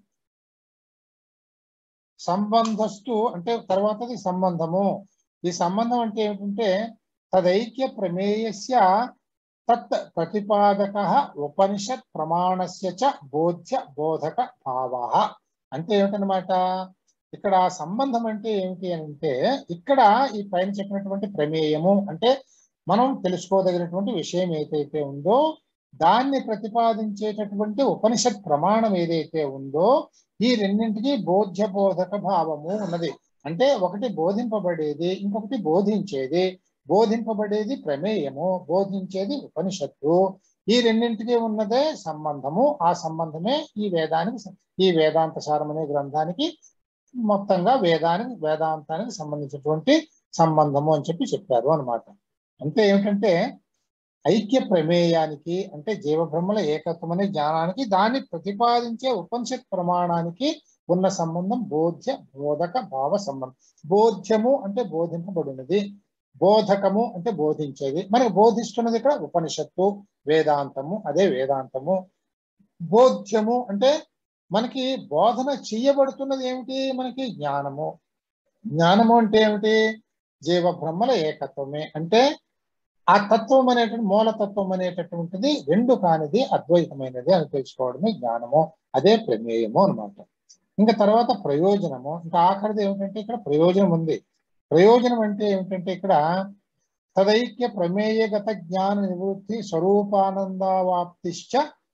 సంబంధస్తు అంటే తర్వాతది సంబంధము ఈ సంబంధం అంటే ఏమిటంటే తదైక్య ప్రమేయస్య తత్ ప్రతిపాదక ఉపనిషత్ ప్రమాణస్య చ బోధ్య బోధక భావ అంటే ఏమిటనమాట ఇక్కడ సంబంధం అంటే ఏమిటి అని అంటే ఇక్కడ ఈ పైన చెప్పినటువంటి ప్రమేయము అంటే మనం తెలుసుకోదగినటువంటి విషయం ఏదైతే ఉందో దాన్ని ప్రతిపాదించేటటువంటి ఉపనిషత్ ప్రమాణం ఏదైతే ఉందో ఈ రెండింటికి బోధ్య బోధక భావము ఉన్నది అంటే ఒకటి బోధింపబడేది ఇంకొకటి బోధించేది బోధింపబడేది ప్రమేయము బోధించేది ఉపనిషత్తు ఈ రెండింటికి ఉన్నదే సంబంధము ఆ సంబంధమే ఈ వేదానికి ఈ వేదాంత సారం అనే గ్రంథానికి మొత్తంగా వేదానికి వేదాంతానికి సంబంధించినటువంటి సంబంధము అని చెప్పి చెప్పారు అనమాట అంటే ఏమిటంటే ఐక్య ప్రమేయానికి అంటే జీవబ్రహ్మల ఏకత్వం అనే జ్ఞానానికి దాన్ని ప్రతిపాదించే ఉపనిషత్ ప్రమాణానికి ఉన్న సంబంధం బోధ్య బోధక భావ సంబంధం బోధ్యము అంటే బోధింపబడినది బోధకము అంటే బోధించేది మనకు బోధిస్తున్నది ఇక్కడ ఉపనిషత్తు వేదాంతము అదే వేదాంతము బోధ్యము అంటే మనకి బోధన చెయ్యబడుతున్నది ఏమిటి మనకి జ్ఞానము జ్ఞానము అంటే ఏమిటి జీవ బ్రహ్మల ఏకత్వమే అంటే ఆ తత్వం అనేటువంటి మూలతత్వం అనేటటువంటిది రెండు కానిది అద్వైతమైనది అని తెలుసుకోవడమే జ్ఞానము అదే ప్రమేయము అనమాట ఇంకా తర్వాత ప్రయోజనము ఇంకా ఆఖరిది ఏమిటంటే ఇక్కడ ప్రయోజనం ఉంది ప్రయోజనం అంటే ఏమిటంటే ఇక్కడ తదైక్య ప్రమేయగత జ్ఞాన నివృత్తి స్వరూపానందావాప్తిశ్చ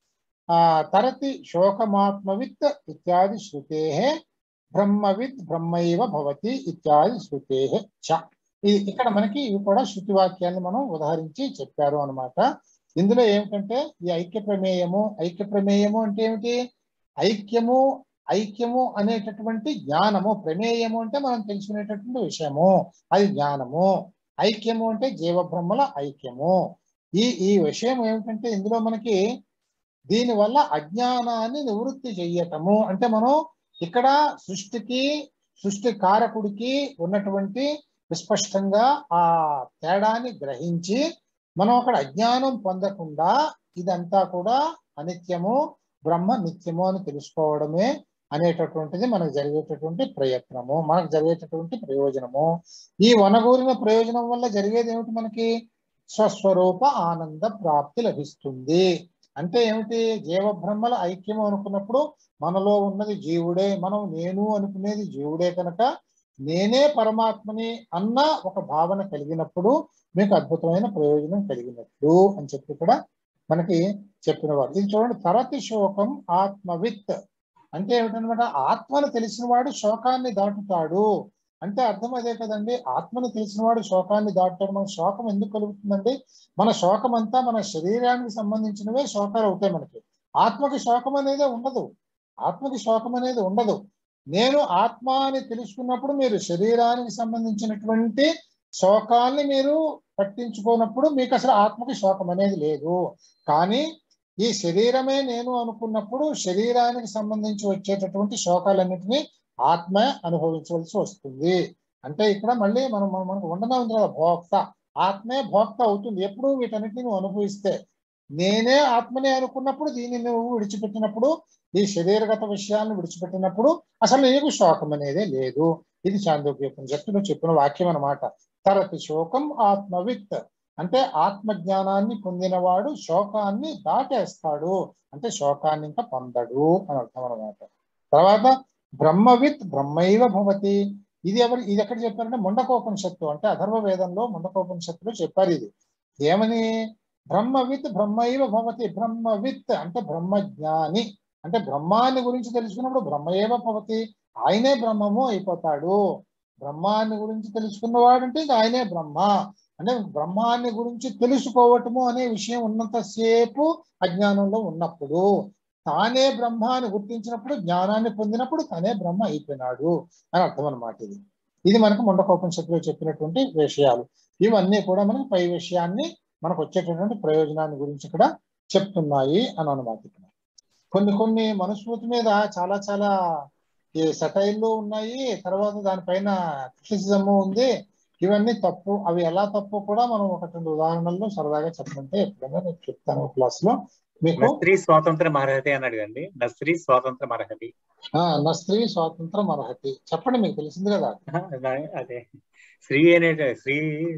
ఆ తరతి శోకమాత్మవిత్ ఇత్యాది శృతే బ్రహ్మవిత్ బ్రహ్మైవ భవతి ఇత్యాది శృతే చ ఇది ఇక్కడ మనకి ఇవి కూడా శృతి వాక్యాన్ని మనం ఉదాహరించి చెప్పారు అనమాట ఇందులో ఏమిటంటే ఈ ఐక్య ప్రమేయము ఐక్య ప్రమేయము అంటే ఏమిటి ఐక్యము ఐక్యము అనేటటువంటి జ్ఞానము ప్రమేయము అంటే మనం తెలుసుకునేటటువంటి విషయము అది జ్ఞానము ఐక్యము అంటే జీవబ్రహ్మల ఐక్యము ఈ ఈ విషయం ఏమిటంటే ఇందులో మనకి దీని వల్ల అజ్ఞానాన్ని నివృత్తి చెయ్యటము అంటే మనం ఇక్కడ సృష్టికి సృష్టి కారకుడికి ఉన్నటువంటి విస్పష్టంగా ఆ తేడాన్ని గ్రహించి మనం అక్కడ అజ్ఞానం పొందకుండా ఇదంతా కూడా అనిత్యము బ్రహ్మ నిత్యము అని తెలుసుకోవడమే అనేటటువంటిది మనకు జరిగేటటువంటి ప్రయత్నము మనకు జరిగేటటువంటి ప్రయోజనము ఈ వనగూరిన ప్రయోజనం వల్ల జరిగేది ఏమిటి మనకి స్వస్వరూప ఆనంద ప్రాప్తి లభిస్తుంది అంటే ఏమిటి జీవబ్రహ్మల ఐక్యము అనుకున్నప్పుడు మనలో ఉన్నది జీవుడే మనం నేను అనుకునేది జీవుడే కనుక నేనే పరమాత్మని అన్న ఒక భావన కలిగినప్పుడు మీకు అద్భుతమైన ప్రయోజనం కలిగినట్లు అని చెప్పి ఇక్కడ మనకి చెప్పిన వాడు ఇది చూడండి తరతి శోకం ఆత్మవిత్ అంటే ఏమిటనమాట ఆత్మను తెలిసిన వాడు శోకాన్ని దాటుతాడు అంటే అర్థం అదే కదండి ఆత్మను తెలిసిన వాడు శోకాన్ని దాటుతాడు మన శోకం ఎందుకు కలుగుతుందండి మన శోకం అంతా మన శరీరానికి సంబంధించినవే శోకాలు అవుతాయి మనకి ఆత్మకి శోకం అనేది ఉండదు ఆత్మకి శోకం అనేది ఉండదు నేను ఆత్మ అని తెలుసుకున్నప్పుడు మీరు శరీరానికి సంబంధించినటువంటి శోకాల్ని మీరు పట్టించుకోనప్పుడు మీకు అసలు ఆత్మకి శోకం అనేది లేదు కానీ ఈ శరీరమే నేను అనుకున్నప్పుడు శరీరానికి సంబంధించి వచ్చేటటువంటి శోకాలన్నిటినీ ఆత్మ అనుభవించవలసి వస్తుంది అంటే ఇక్కడ మళ్ళీ మనం మనం- మనకు ఉండనే ఉంది కదా భోక్త ఆత్మే భోక్త అవుతుంది ఎప్పుడు వీటన్నిటిని నువ్వు అనుభవిస్తే నేనే ఆత్మనే అనుకున్నప్పుడు దీన్ని నువ్వు విడిచిపెట్టినప్పుడు ఈ శరీరగత విషయాలను విడిచిపెట్టినప్పుడు అసలు నీకు శోకం అనేది లేదు ఇది చాందోగ్యోపనిషత్తులో చెప్పిన వాక్యం అన్నమాట తరతి శోకం ఆత్మవిత్ అంటే ఆత్మజ్ఞానాన్ని పొందినవాడు శోకాన్ని దాటేస్తాడు అంటే శోకాన్ని ఇంకా పొందడు అని అర్థం అనమాట తర్వాత బ్రహ్మవిత్ బ్రహ్మైవ భవతి ఇది ఎవరు ఇది ఎక్కడ చెప్పారంటే ముండకోపనిషత్తు అంటే అథర్వ వేదంలో ముండకోపనిషత్తులో చెప్పారు ఇది ఏమని బ్రహ్మవిత్ బ్రహ్మైవ భవతి బ్రహ్మవిత్ అంటే బ్రహ్మజ్ఞాని అంటే బ్రహ్మాన్ని గురించి తెలుసుకున్నప్పుడు బ్రహ్మయేవ భవతి ఆయనే బ్రహ్మము అయిపోతాడు బ్రహ్మాన్ని గురించి తెలుసుకున్నవాడు అంటే ఇంకా ఆయనే బ్రహ్మ అంటే బ్రహ్మాన్ని గురించి తెలుసుకోవటము అనే విషయం ఉన్నంతసేపు అజ్ఞానంలో ఉన్నప్పుడు తానే బ్రహ్మ అని గుర్తించినప్పుడు జ్ఞానాన్ని పొందినప్పుడు తనే బ్రహ్మ అయిపోయినాడు అని అర్థం అనమాట ఇది ఇది మనకు ముండకోపనిషత్తులో చెప్పినటువంటి విషయాలు ఇవన్నీ కూడా మనకు పై విషయాన్ని మనకు వచ్చేటటువంటి ప్రయోజనాన్ని గురించి ఇక్కడ చెప్తున్నాయి అని అనమాట ఇక్కడ కొన్ని కొన్ని మనుస్మృతి మీద చాలా చాలా ఈ సటైల్లో ఉన్నాయి తర్వాత దానిపైన క్రిటిసిజం ఉంది ఇవన్నీ తప్పు అవి ఎలా తప్పు కూడా మనం ఒకటి రెండు ఉదాహరణల్లో సరదాగా చెప్పమంటే ఎప్పుడైనా నేను చెప్తాను క్లాస్ లో మీకు నస్త్రీ స్వాతంత్రం అర్హతి అన్నాడు కండి నస్త్రీ స్వాతంత్రం అర్హతి ఆ, నా స్త్రీ స్వాతంత్రం అర్హతి చెప్పండి మీకు తెలిసింది కదా అదే స్త్రీ అనే స్త్రీ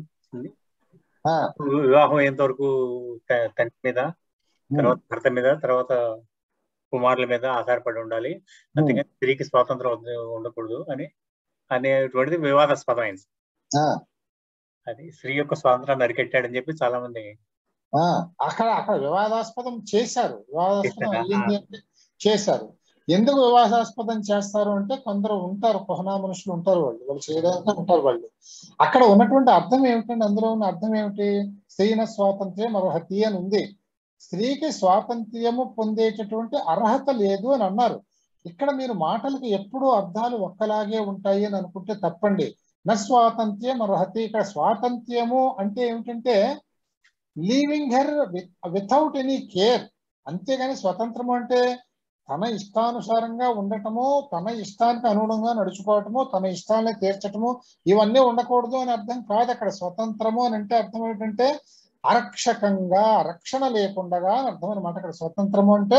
ఆ, వివాహం ఎంతవరకు త- తండ్రి మీద తర్వాత భర్త మీద తర్వాత కుమారుల మీద ఆధారపడి ఉండాలి అంతేగాని స్త్రీకి స్వాతంత్రం ఉండ- ఉండకూడదు అని అనేటువంటిది వివాదాస్పదమైంది ఆ, అది స్త్రీ యొక్క స్వాతంత్రాన్ని అరికెట్టాడని చెప్పి చాలా మంది ఆ, అక్కడ అక్కడ వివాదాస్పదం చేశారు వివాదాస్పదం చేశారా? అయ్యింది అంటే చేశారు ఎందుకు వివాదాస్పదం చేస్తారు అంటే కొందరు ఉంటారు కుహనా మనుషులు ఉంటారు వాళ్ళు వాళ్ళు చేయడానికి ఉంటారు వాళ్ళు అక్కడ ఉన్నటువంటి అర్థం ఏమిటండి అందులో ఉన్న అర్థం ఏమిటి స్త్రీన స్వాతంత్ర్యం అర్హతి అని ఉంది స్త్రీకి స్వాతంత్ర్యము పొందేటటువంటి అర్హత లేదు అని అన్నారు ఇక్కడ మీరు మాటలకు ఎప్పుడూ అర్థాలు ఒక్కలాగే ఉంటాయి అని అనుకుంటే తప్పండి నా స్వాతంత్ర్యం అర్హతి ఇక్కడ స్వాతంత్ర్యము అంటే ఏమిటంటే leaving her without any care అంతేగాని స్వతంత్రము అంటే తన ఇష్టానుసారంగా ఉండటము తన ఇష్టానికి అనుగుణంగా నడుచుకోవటము తన ఇష్టాన్ని తీర్చటము ఇవన్నీ ఉండకూడదు అని అర్థం కాదు అక్కడ స్వతంత్రము అని అంటే అర్థం ఏంటంటే అరక్షకంగా రక్షణ లేకుండా అని అర్థం అనమాట అక్కడ స్వతంత్రము అంటే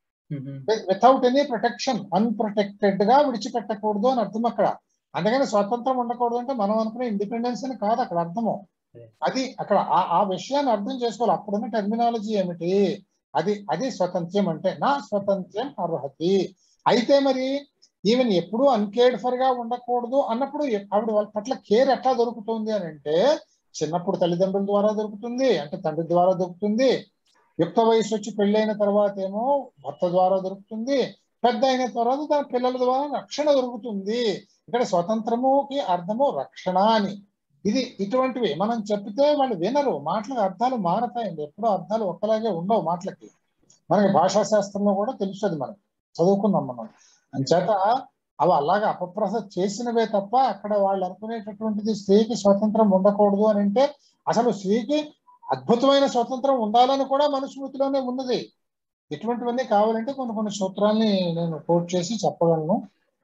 వితౌట్ ఎనీ ప్రొటెక్షన్ అన్ప్రొటెక్టెడ్ గా విడిచిపెట్టకూడదు అని అర్థం అక్కడ అందుకని స్వతంత్రం ఉండకూడదు అంటే మనం అనుకునే ఇండిపెండెన్స్ అని కాదు అక్కడ అర్థము అది అక్కడ ఆ ఆ విషయాన్ని అర్థం చేసుకోవాలి అప్పుడున్న టెర్మినాలజీ ఏమిటి అది అది స్వతంత్రం అంటే నా స్వతంత్రం అర్హతి అయితే మరి ఈవెన్ ఎప్పుడూ అన్కేర్డ్ ఫర్ గా ఉండకూడదు అన్నప్పుడు ఎ- ఆవిడ వాళ్ళ పట్ల కేర్ ఎట్లా దొరుకుతుంది అని అంటే చిన్నప్పుడు తల్లిదండ్రుల ద్వారా దొరుకుతుంది అంటే తండ్రి ద్వారా దొరుకుతుంది యుక్త వయసు వచ్చి పెళ్ళైన తర్వాత ఏమో భర్త ద్వారా దొరుకుతుంది పెద్ద అయిన తర్వాత తన పిల్లల ద్వారా రక్షణ దొరుకుతుంది ఇక్కడ స్వతంత్రముకి అర్థము రక్షణ అని ఇది ఇటువంటివి మనం చెప్తే వాళ్ళు వినరు మాటలకు అర్థాలు మారతాయండి ఎప్పుడూ అర్థాలు ఒక్కలాగే ఉండవు మాటలకి మనకి భాషా శాస్త్రంలో కూడా తెలుస్తుంది మనకి చదువుకున్నాం మనం అంచేత అవి అలాగే అపప్రస చేసినవే తప్ప అక్కడ వాళ్ళు అనుకునేటటువంటిది స్త్రీకి స్వతంత్రం ఉండకూడదు అని అంటే అసలు స్త్రీకి అద్భుతమైన స్వతంత్రం ఉండాలని కూడా మనుస్మృతిలోనే ఉన్నది ఇటువంటివన్నీ కావాలంటే కొన్ని కొన్ని సూత్రాల్ని నేను కోట్ చేసి చెప్పగలను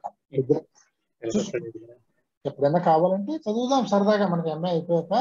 ఎప్పుడైనా కావాలంటే చదువుదాం సరదాగా మనకి ఎంఏ అయిపోయాక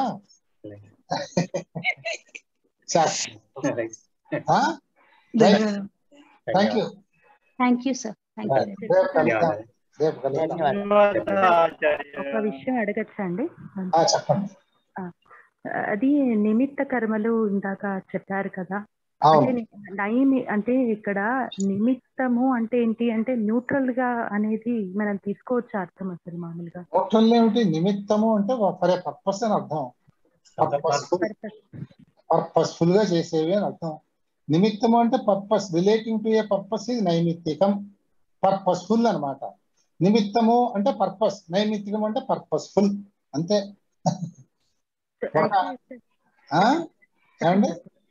thank you thank you sir thank you రేపు కలుద్దాం రేపు కలుద్దాం ఒక విషయం అడగచ్చా అండి ఆ, చెప్పండి అది నిమిత్త కర్మలు ఇందాక చెప్పారు కదా అవును అంటే నైని అంటే ఇక్కడ నిమిత్తము అంటే ఏంటి అంటే న్యూట్రల్ గా అనేది మనం తీసుకోవచ్చు అర్థం అసలు మామూలుగా టోటల్ ఏమిటి నిమిత్తము అంటే ఫర్ పర్పస్ అని అర్థం పర్పస్ఫుల్ పర్పస్ఫుల్ గా చేసేవి అని అర్థం నిమిత్తము అంటే purpose relating to a purpose ఇది నైమిత్తికం పర్పస్ఫుల్ అన్నమాట నిమిత్తము అంటే పర్పస్ నైమిత్తికం అంటే పర్పస్ఫుల్ అంతే అయితే ఆ? ఏమండి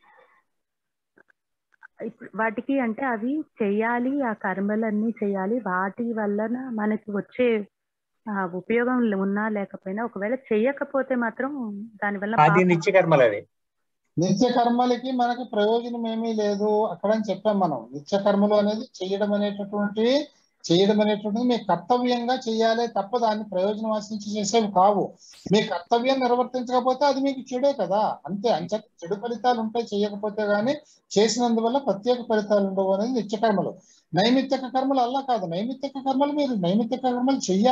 ఇప్పుడు వాటికి అంటే అవి చెయ్యాలి ఆ కర్మలన్నీ చేయాలి వాటి వలన మనకి వచ్చే ఆ, ఉపయోగం ఉన్నా లేకపోయినా ఒకవేళ చెయ్యకపోతే మాత్రం దానివల్ల అది పాపం- నిత్య కర్మలు అది నిత్య కర్మలకి మనకి ప్రయోజనం ఏమీ లేదు అక్కడ అని చెప్పాం మనం నిత్య కర్మలు అనేది చేయడం అనేటటువంటి చేయడం అనేటువంటిది మీ కర్తవ్యంగా చేయాలి తప్ప దాన్ని ప్రయోజనం ఆశించి చేసేవి కావు మీ కర్తవ్యం నిర్వర్తించకపోతే అది మీకు చెడే కదా అంతే అంచే చెడు ఫలితాలు ఉంటాయి చేయకపోతే గానీ చేసినందువల్ల ప్రత్యేక ఫలితాలు ఉండవు అనేది నిత్య కర్మలు నైమిత్తిక కర్మలు అలా కాదు నైమిత్తిక కర్మలు మీరు నైమిత్తిక కర్మలు చెయ్యాలి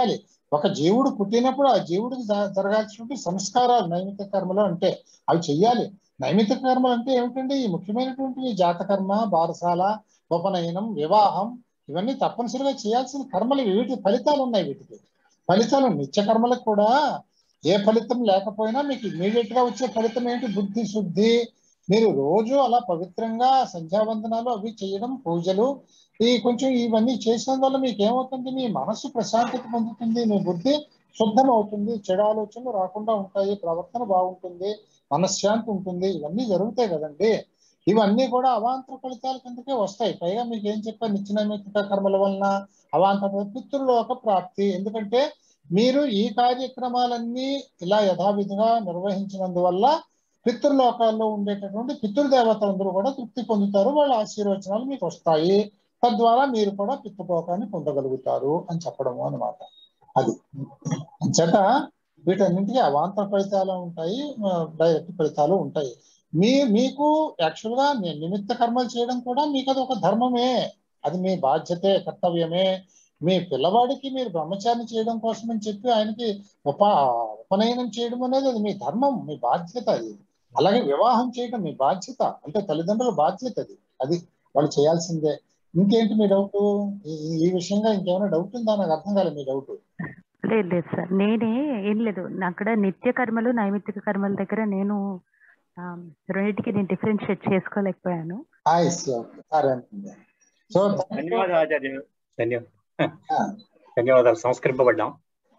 ఒక జీవుడు పుట్టినప్పుడు ఆ జీవుడికి జ- జరగాల్సినటువంటి సంస్కారాలు నైమిత కర్మలు అంటే అవి చెయ్యాలి నైమిత కర్మలు అంటే ఏమిటండి ఈ ముఖ్యమైనటువంటి జాతకర్మ బారసాల ఉపనయనం వివాహం ఇవన్నీ తప్పనిసరిగా చేయాల్సిన కర్మలు వీటి ఫలితాలు ఉన్నాయి వీటికి ఫలితాలు నిత్య కర్మలకు కూడా ఏ ఫలితం లేకపోయినా మీకు ఇమీడియట్ గా వచ్చే ఫలితం ఏంటి బుద్ధి శుద్ధి మీరు రోజు అలా పవిత్రంగా సంధ్యావందనాలు అవి చేయడం పూజలు ఈ కొంచెం ఇవన్నీ చేసినందువల్ల మీకు ఏమవుతుంది మీ మనస్సు ప్రశాంతత పొందుతుంది మీ బుద్ధి శుద్ధం అవుతుంది చెడు ఆలోచనలు రాకుండా ఉంటాయి ప్రవర్తన బాగుంటుంది మనశ్శాంతి ఉంటుంది ఇవన్నీ జరుగుతాయి కదండి ఇవన్నీ కూడా అవాంతర ఫలితాల కిందకే వస్తాయి పైగా మీకు ఏం చెప్పారు నిత్యనైమిత్తిక కర్మల వలన అవాంతర పితృలోక ప్రాప్తి ఎందుకంటే మీరు ఈ కార్యక్రమాలన్నీ ఇలా యథావిధిగా నిర్వహించినందువల్ల పితృలోకాల్లో ఉండేటటువంటి పితృదేవతలందరూ కూడా తృప్తి పొందుతారు వాళ్ళ ఆశీర్వచనాలు మీకు వస్తాయి తద్వారా మీరు కూడా పితృలోకాన్ని పొందగలుగుతారు అని చెప్పడము అన్నమాట అది చేత వీటన్నింటికి అవాంతర ఫలితాలు ఉంటాయి డైరెక్ట్ ఫలితాలు ఉంటాయి మీ మీకు యాక్చువల్ గా ని- నిమిత్త కర్మలు చేయడం కూడా మీకు అది ఒక ధర్మమే అది మీ బాధ్యతే కర్తవ్యమే మీ పిల్లవాడికి మీరు బ్రహ్మచారిని చేయడం కోసం అని చెప్పి ఆయనకి ఉప ఉపనయనం చేయడం అనేది అది మీ ధర్మం మీ బాధ్యత అది అలాగే వివాహం చేయడం మీ బాధ్యత అంటే తల్లిదండ్రుల బాధ్యత అది అది వాళ్ళు చేయాల్సిందే ఇంకేంటి మీ డౌట్ ఈ విషయంగా ఇంకేమైనా డౌట్ ఉందా నాకు అర్థం కాలేదు మీ డౌట్ లేదు లేదు సార్ నేనే ఏం లేదు అక్కడ నిత్య కర్మలు నైమిత్తిక కర్మల దగ్గర నేను ఆ, రెండింటికి నేను డిఫరెన్షియేట్ చేసుకోలేకపోయాను సరే అంటుంది సో ధన్యవాదాలు ఆచార్య ధన్యవాదాలు ధన్యవాదాలు సంస్కరింపబడ్డాం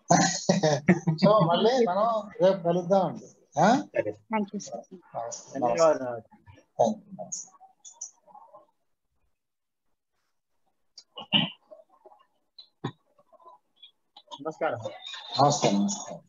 సో మళ్ళీ మనం రేపు కలుద్దామండి ఆ? సరే థ్యాంక్ యూ సార్ నమస్తే. ధన్యవాదాలు Thank you. నమస్తే. నమస్కారం నమస్తే నమస్తే